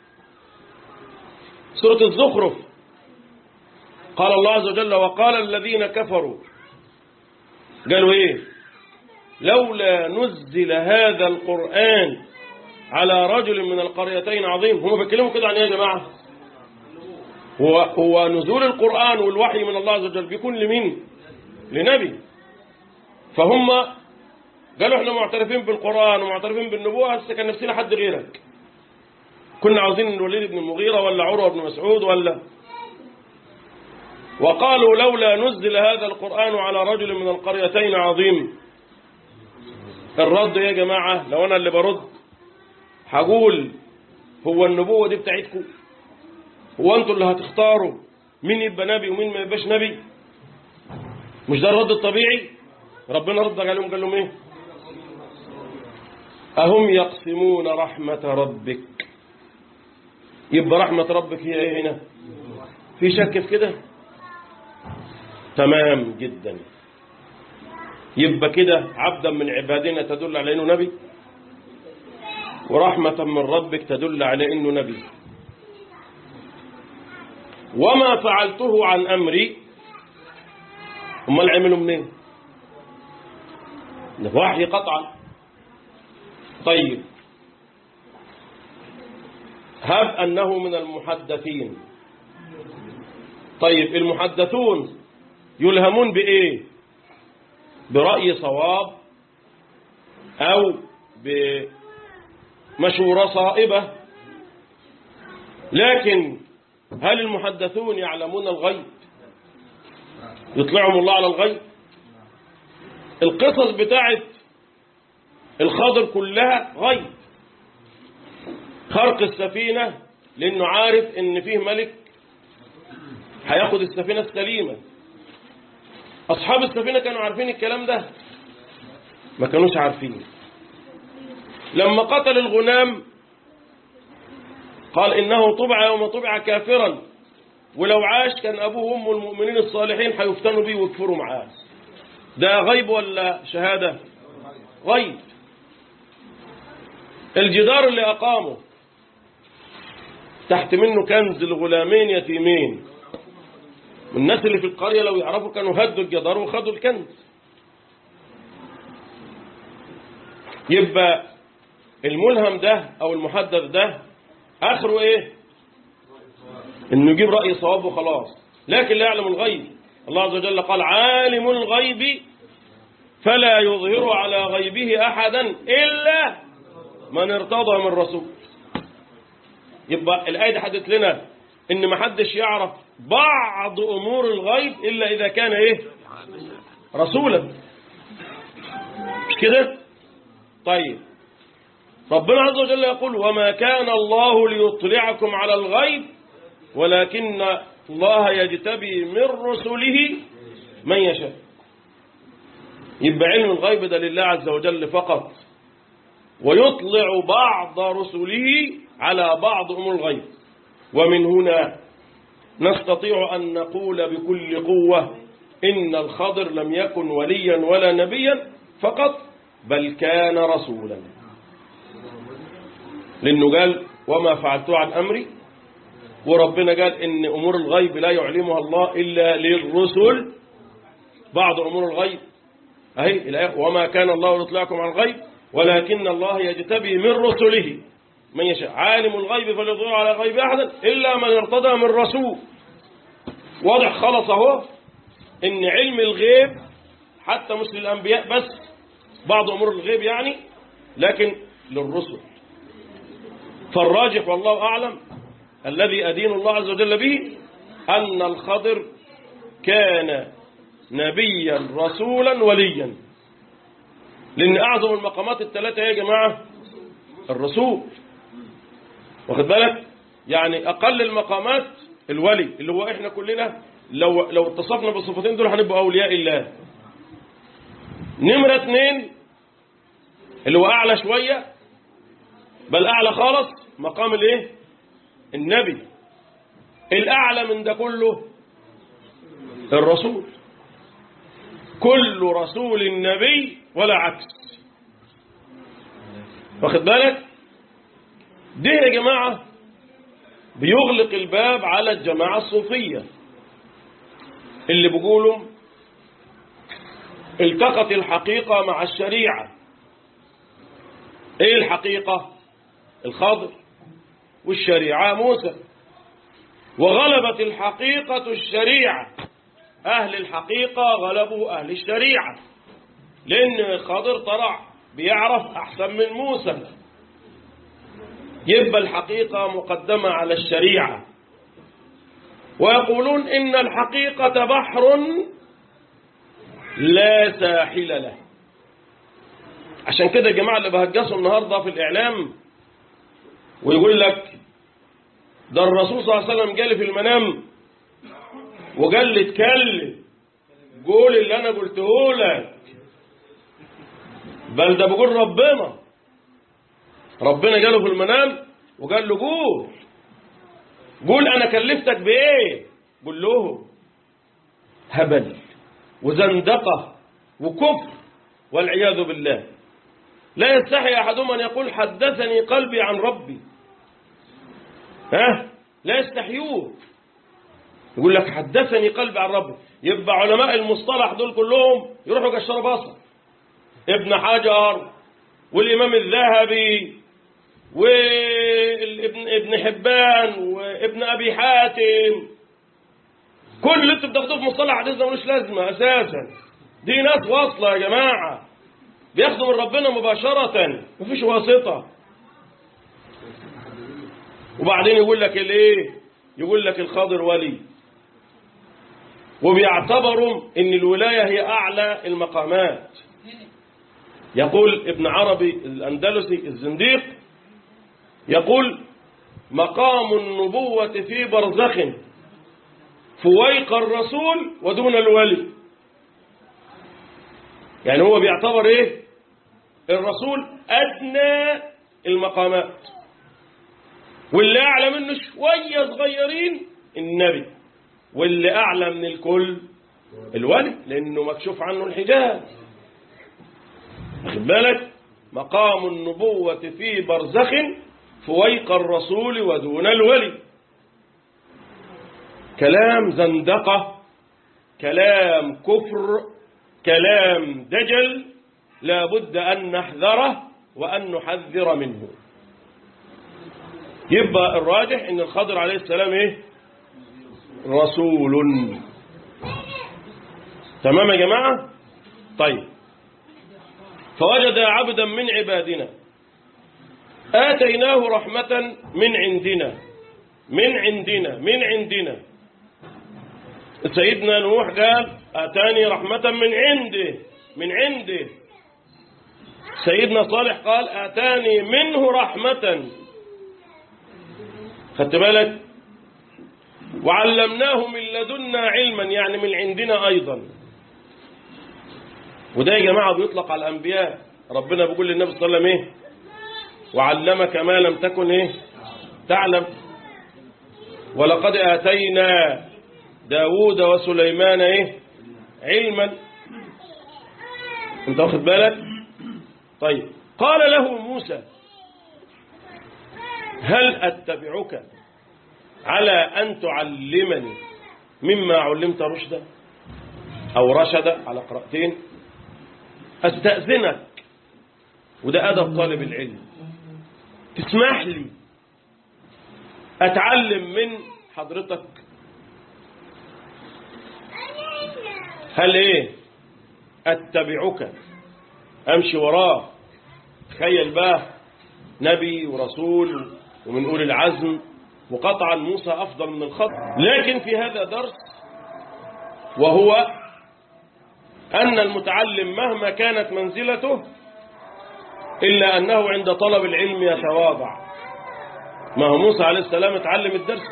سورة الزخرف قال الله عز وجل وقال الذين كفروا قالوا ايه لولا نزل هذا القرآن على رجل من القريتين عظيم هم بيتكلموا كده عن ايه يا جماعة هو, هو نزول القرآن والوحي من الله عز وجل بيكون لمين لنبي فهم قالوا احنا معترفين بالقرآن ومعترفين بالنبوة بس كان نفسنا حد غيرك كنا عاوزين الوليد بن المغيرة ولا عروة بن مسعود ولا وقالوا لولا نزل هذا القرآن على رجل من القريتين عظيم الرد يا جماعة لو أنا اللي برد هقول هو النبوة دي بتاعتكم هو أنتوا اللي هتختاروا مين يبقى نبي ومين ما يبقاش نبي مش ده الرد الطبيعي ربنا رد عليهم قال لهم ايه أهم يقسمون رحمة ربك يبقى رحمة ربك هي ايه هنا في شك في كده تمام جدا يبقى كده عبدا من عبادنا تدل على انه نبي ورحمة من ربك تدل على انه نبي وما فعلته عن امري امال عملوا منين ده وحي قطعا طيب هب انه من المحدثين طيب المحدثون يلهمون بايه برأي صواب أو بمشورة صائبة لكن هل المحدثون يعلمون الغيب يطلعهم الله على الغيب القصص بتاعت الخضر كلها غيب خرق السفينة لأنه عارف إن فيه ملك هياخد السفينة السليمة أصحاب السفينة كانوا عارفين الكلام ده ما كانوش عارفين لما قتل الغلام قال إنه طبع يوم طبع كافرا ولو عاش كان أبوه وأمه المؤمنين الصالحين هيفتنوا بيه ويكفروا معاه ده غيب ولا شهادة غيب الجدار اللي أقامه تحت منه كنز الغلامين يتيمين والناس اللي في القرية لو يعرفوا كانوا هدوا الجدار وخدوا الكنز يبقى الملهم ده او المحدث ده اخره ايه انه يجيب رأي صواب وخلاص لكن لا يعلم الغيب الله عز وجل قال عالم الغيب فلا يظهر على غيبه احدا الا من ارتضى من رسول يبقى الايه دي حدث لنا ان ما حدش يعرف بعض امور الغيب الا اذا كان ايه رسولا مش كده طيب ربنا عز وجل يقول وما كان الله ليطلعكم على الغيب ولكن الله يجتبي من رسله من يشاء يبقى علم الغيب ده لله عز وجل فقط ويطلع بعض رسله على بعض أمور الغيب ومن هنا نستطيع أن نقول بكل قوة إن الخضر لم يكن وليا ولا نبيا فقط بل كان رسولا لأنه قال وما فعلت عن أمري وربنا قال إن أمور الغيب لا يعلمها الله إلا للرسل بعض أمور الغيب أهي الآية وما كان الله يطلعكم عن الغيب ولكن الله يجتبي من رسله من يشاء عالم الغيب فليظهر على غيب أحدا إلا من ارتضى من رسول واضح خلص اهو إن علم الغيب حتى مش للأنبياء بس بعض أمور الغيب يعني لكن للرسل فالراجح والله أعلم الذي أدين الله عز وجل به أن الخضر كان نبيا رسولا وليا لأن أعظم المقامات الثلاثة يا جماعة الرسول واخد بالك يعني أقل المقامات الولي اللي هو إحنا كلنا لو لو اتصفنا بالصفتين دول هنبقى أولياء الله نمرة اثنين اللي هو أعلى شوية بل أعلى خالص مقام الإيه النبي الأعلى من ده كله الرسول كل رسول نبي ولا عكس واخد بالك ده يا جماعة بيغلق الباب على الجماعة الصوفية اللي بيقولوا التقت الحقيقة مع الشريعة ايه الحقيقة الخضر والشريعة موسى وغلبت الحقيقة الشريعة أهل الحقيقة غلبوا أهل الشريعة لأن خضر طلع بيعرف أحسن من موسى يبقى الحقيقة مقدمة على الشريعة ويقولون إن الحقيقة بحر لا ساحل له عشان كده يا جماعة اللي بهجسوا النهاردة في الإعلام ويقول لك ده الرسول صلى الله عليه وسلم جالي في المنام وقال لي اتكلم قول اللي انا قلته لك بل ده بقول ربنا ربنا جاله في المنام وقال له قول قول انا كلفتك بايه قول له هبل وزندقه وكفر والعياذ بالله لا يستحي احدهم ان يقول حدثني قلبي عن ربي ها لا يستحيون يقول لك حدثني قلبي عن ربي يبقى علماء المصطلح دول كلهم يروحوا كشروا بصر ابن حجر والإمام الذهبي وابن ابن حبان وابن أبي حاتم كل اللي انتوا بتاخدوه في مصطلح حديث ده ملوش لازمة أساسا دي ناس واصلة يا جماعة بياخدوا من ربنا مباشرة مفيش واسطة وبعدين يقول لك الايه يقول لك الخضر ولي وبيعتبروا ان الولاية هي اعلى المقامات يقول ابن عربي الاندلسي الزنديق يقول مقام النبوة في برزخ فويق الرسول ودون الولي يعني هو بيعتبر ايه الرسول ادنى المقامات واللي اعلى منه شوية صغيرين النبي واللي اعلى من الكل الولي لانه مكشوف عنه الحجاب واخد بالك مقام النبوة في برزخ فويق الرسول ودون الولي كلام زندقة كلام كفر كلام دجل لا بد أن نحذره وأن نحذر منه يبقى الراجح ان الخضر عليه السلام ايه رسول تمام يا جماعة طيب فوجد عبدا من عبادنا آتيناه رحمة من عندنا من عندنا من عندنا سيدنا نوح قال آتاني رحمة من عنده من عنده سيدنا صالح قال آتاني منه رحمة خدت بالك وعلمناه من لدنا علما يعني من عندنا أيضا وده يا جماعة بيطلق على الأنبياء ربنا بيقول للنبي صلى الله عليه وسلم إيه وعلمك ما لم تكن إيه تعلم ولقد آتينا داود وسليمان إيه علما انت واخد بالك طيب قال له موسى هل أتبعك على أن تعلمني مما علمت رشدا أو رشدا على قراءتين أستأذنك وده أدب طالب العلم تسمح لي أتعلم من حضرتك هل إيه أتبعك أمشي وراه تخيل بقى نبي ورسول ومن أولي العزم وقطعا موسى أفضل من الخط لكن في هذا درس وهو أن المتعلم مهما كانت منزلته إلا أنه عند طلب العلم يتواضع ما هو موسى عليه السلام اتعلم الدرس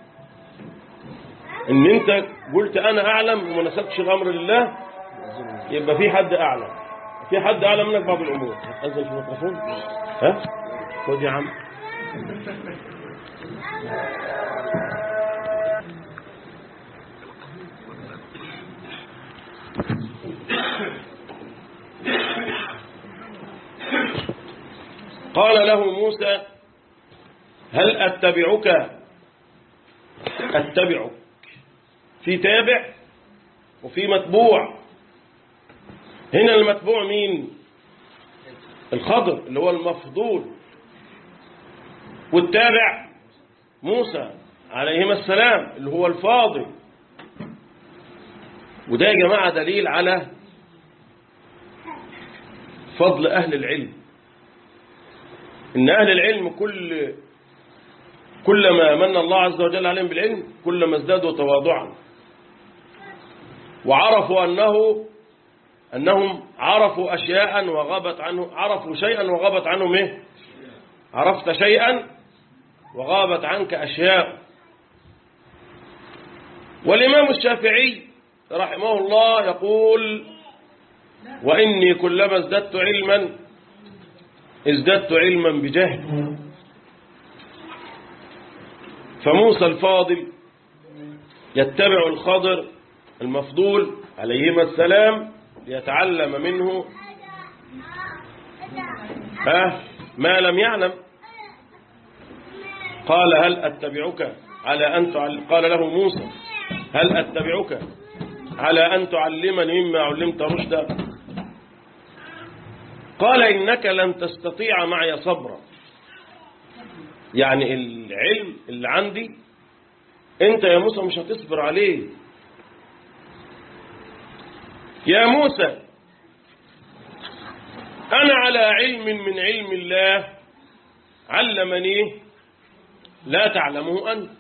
ان انت قلت انا اعلم وما نسبتش الامر لله يبقى في حد اعلم في حد اعلم منك بعض الامور هتأذن في الميكروفون ها خد يا عم قال له موسى هل أتبعك أتبعك في تابع وفي متبوع هنا المتبوع مين الخضر اللي هو المفضول والتابع موسى عليهما السلام اللي هو الفاضل وده يا جماعة دليل على فضل أهل العلم إن أهل العلم كل كلما من الله عز وجل عليهم بالعلم كلما ازدادوا تواضعا وعرفوا أنه أنهم عرفوا أشياء وغابت عنه عرفوا شيئا وغابت عنهم إيه عرفت شيئا وغابت عنك أشياء والإمام الشافعي رحمه الله يقول وإني كلما ازددت علما ازددت علما بجهل فموسى الفاضل يتبع الخضر المفضول عليهما السلام ليتعلم منه ها ما لم يعلم قال هل أتبعك على أن تعلم قال له موسى هل أتبعك على أن تعلمني مما علمت رشدا قال إنك لن تستطيع معي صبرا يعني العلم اللي عندي انت يا موسى مش هتصبر عليه يا موسى أنا على علم من علم الله علمني لا تعلمه أنت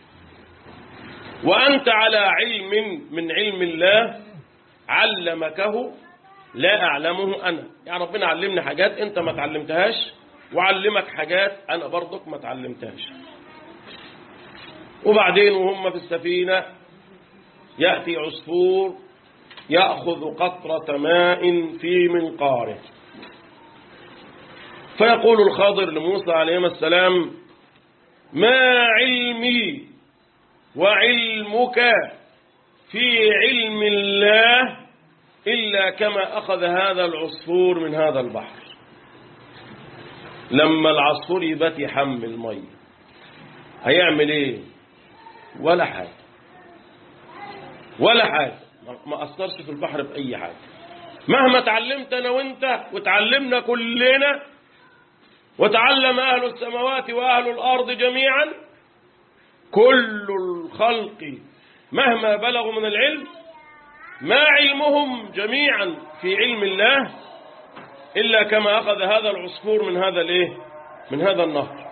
وأنت على علم من علم الله علمكه لا أعلمه أنا يعني ربنا علمني حاجات أنت ما تعلمتهاش وعلمك حاجات أنا برضك ما تعلمتهاش وبعدين وهم في السفينة يأتي عصفور يأخذ قطرة ماء في منقاره فيقول الخاضر لموسى عليه السلام ما علمي وعلمك في علم الله إلا كما أخذ هذا العصفور من هذا البحر لما العصفور يبات يحمل مية هيعمل ايه ولا حاجة ولا حاجة ما أثرش في البحر بأي حاجة مهما تعلمت أنا وانت وتعلمنا كلنا وتعلم أهل السماوات وأهل الأرض جميعا كل الخلق مهما بلغوا من العلم ما علمهم جميعا في علم الله إلا كما أخذ هذا العصفور من هذا الايه من هذا النهر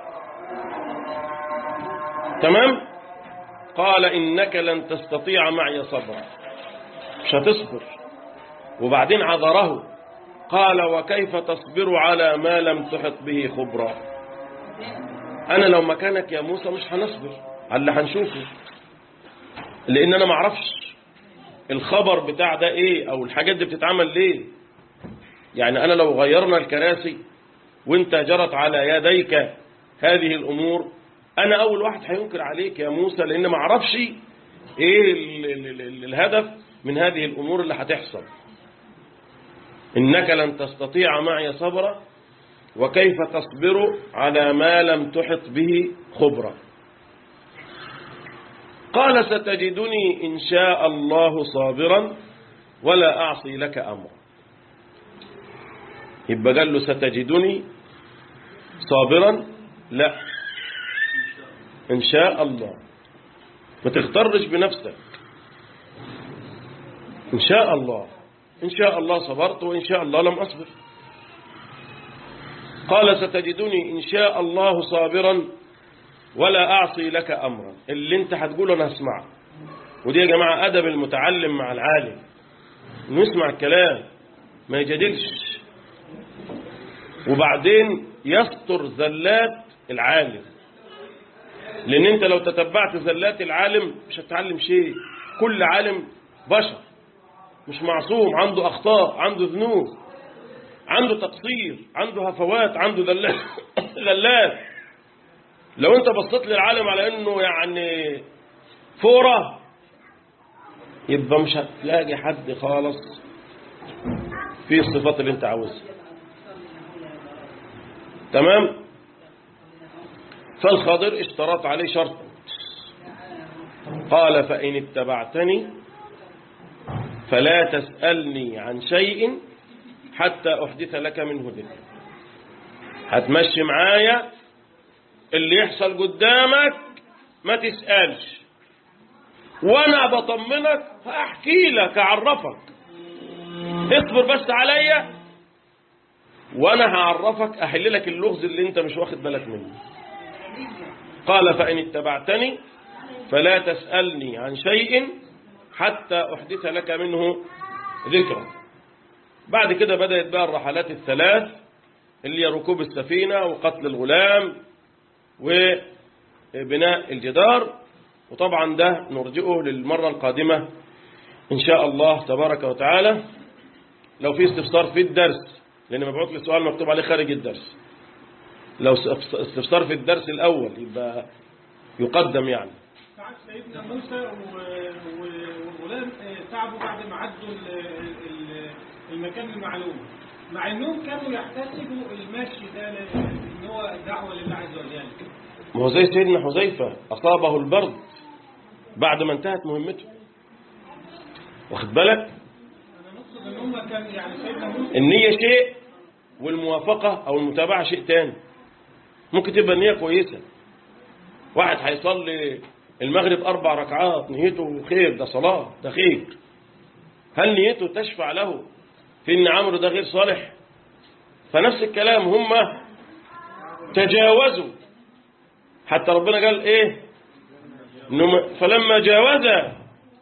تمام قال إنك لن تستطيع معي صبرا مش هتصبر وبعدين عذره قال وكيف تصبر على ما لم تحط به خبرا أنا لو مكانك يا موسى مش هنصبر على اللي هنشوفه لأن أنا معرفش الخبر بتاع ده إيه أو الحاجات دي بتتعمل ليه يعني أنا لو غيرنا الكراسي وانت جرت على يديك هذه الأمور أنا أول واحد هينكر عليك يا موسى لأن ما اعرفش إيه ال ال ال الهدف من هذه الأمور اللي هتحصل إنك لن تستطيع معي صبرا وكيف تصبر على ما لم تحط به خبرا قال ستجدني إن شاء الله صابرا ولا أعصي لك أمرا يبقى قال له ستجدني صابرا لا إن شاء الله ما تخترش بنفسك إن شاء الله إن شاء الله صبرت وإن شاء الله لم أصبر قال ستجدني إن شاء الله صابرا ولا أعصي لك أمرا اللي انت هتقوله أنا هسمعه ودي يا جماعة أدب المتعلم مع العالم انه يسمع الكلام ما يجادلش وبعدين يستر زلات العالم لأن أنت لو تتبعت زلات العالم مش هتتعلم شيء كل عالم بشر مش معصوم عنده أخطاء عنده ذنوب عنده تقصير عنده هفوات عنده ذلات ذلات لو أنت بصيت للعالم على أنه يعني فورة يبقى مش هتلاقي حد خالص في الصفات اللي انت عاوزها تمام فالخضر اشترط عليه شرط قال فإن اتبعتني فلا تسألني عن شيء حتى أحدث لك منه ذكر هتمشي معايا اللي يحصل قدامك ما تسألش وانا بطمنك هحكي لك اعرفك اصبر بس عليا وانا هعرفك احل لك اللغز اللي انت مش واخد بالك منه قال فان اتبعتني فلا تسألني عن شيء حتى احدث لك منه ذكرا بعد كده بدأت بقى الرحلات الثلاث اللي هي ركوب السفينة وقتل الغلام وبناء الجدار وطبعا ده نرجئه للمرة القادمة إن شاء الله تبارك وتعالى لو في استفسار في الدرس لأن مبعوث لي سؤال مكتوب عليه خارج الدرس لو استفسار في الدرس الأول يبقى يقدم يعني ساعات سيدنا موسى و- و- والغلام آه، تعبوا بعد ما عدوا ال- ال- المكان المعلوم مع انهم كانوا يحتسبوا المشي ده ل- ان هو دعوه لله عز وجل ما هو زي سيدنا حذيفة أصابه البرد بعد ما انتهت مهمته واخد بالك انا نقصد ان هم كان يعني سيدنا موسى النية شيء والموافقة أو المتابعة شيء تاني ممكن تبقى النية كويسة واحد هيصلي المغرب أربع ركعات نيته خير ده صلاة ده خير هل نيته تشفع له في إن عمرو ده غير صالح فنفس الكلام هم تجاوزوا حتى ربنا قال إيه إنهم فلما جاوزا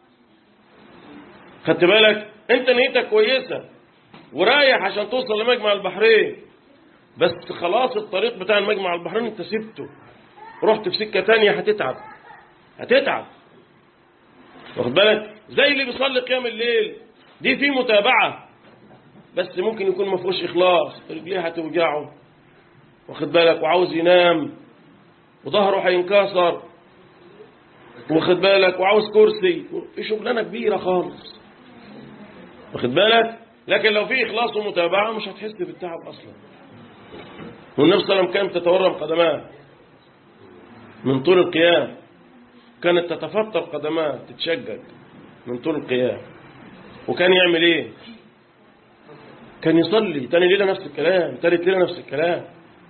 خدت بالك انت نيتك كويسة ورايح عشان توصل لمجمع البحرين بس خلاص الطريق بتاع المجمع البحرين انت سبته رحت في سكة تانية هتتعب هتتعب واخد بالك زي اللي بيصلي قيام الليل دي في متابعة بس ممكن يكون ما فيهوش إخلاص رجليه هتوجعه واخد بالك وعاوز ينام وظهره هينكسر واخد بالك وعاوز كرسي في شغلانة كبيرة خالص واخد بالك لكن لو في إخلاص ومتابعة مش هتحس بالتعب أصلا والنبي صلى الله عليه وسلم كانت تتورم قدماه من طول القيام كانت تتفطر قدماه تتشجج من طول القيام وكان يعمل ايه كان يصلي تاني ليلة نفس الكلام تالت ليلة نفس الكلام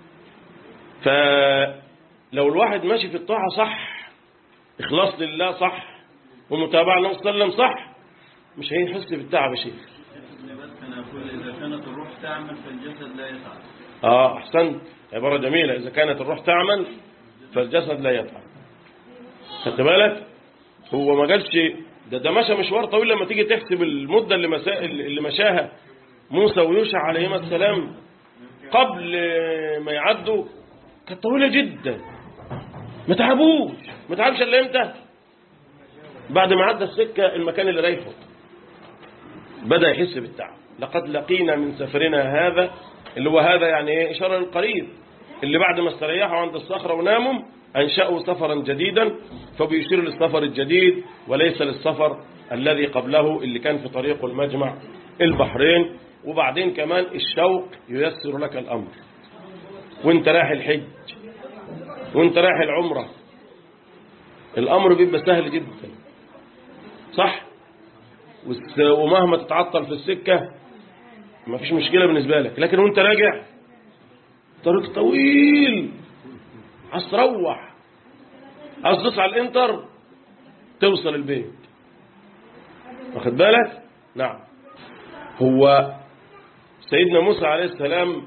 فلو الواحد ماشي في الطاعة صح إخلاص لله صح ومتابعة النبي صلى الله عليه وسلم صح مش هيحس بالتعب يا شيخ بس أنا أقول إذا كانت الروح تعمل فالجسد لا يتعب اه احسنت عبارة جميلة اذا كانت الروح تعمل فالجسد لا يتعب خدت بالك هو ما قالش ده ده مشى مشوار طويل لما تيجي تحسب المدة اللي مسا اللي مشاها موسى ويوشع عليهما السلام قبل ما يعدوا كانت طويلة جدا ما تعبوش ما تعبش الا امتى بعد ما عدى السكة المكان اللي رايحه بدأ يحس بالتعب لقد لقينا من سفرنا هذا اللي هو هذا يعني ايه إشارة للقريب اللي بعد ما استريحوا عند الصخرة وناموا أنشأوا سفرا جديدا فبيشير للسفر الجديد وليس للسفر الذي قبله اللي كان في طريق المجمع البحرين وبعدين كمان الشوق ييسر لك الأمر وانت رايح الحج وانت رايح العمرة الأمر بيبقى سهل جدا صح والس- ومهما تتعطل في السكة ما فيش مشكلة بالنسبة لك لكن وانت راجع طريق طويل عايز تروح عايز تدوس على الانتر توصل البيت واخد بالك نعم هو سيدنا موسى عليه السلام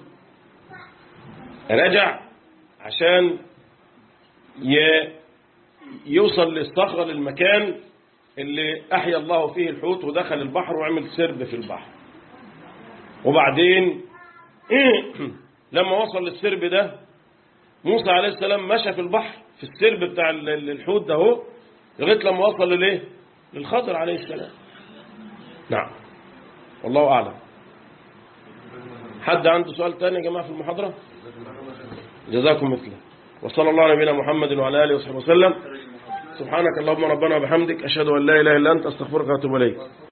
رجع عشان ي- يوصل للصخرة للمكان اللي أحيا الله فيه الحوت ودخل البحر وعمل سرب في البحر وبعدين لما وصل للسرب ده موسى عليه السلام مشى في البحر في السرب بتاع ال- ال- الحوت ده اهو لغايه لما وصل لليه للخضر عليه السلام نعم والله اعلم حد عنده سؤال تاني يا جماعه في المحاضره جزاكم مثله وصلى الله على نبينا محمد وعلى اله وصحبه وسلم سبحانك اللهم ربنا وبحمدك اشهد ان لا اله الا انت استغفرك واتوب اليك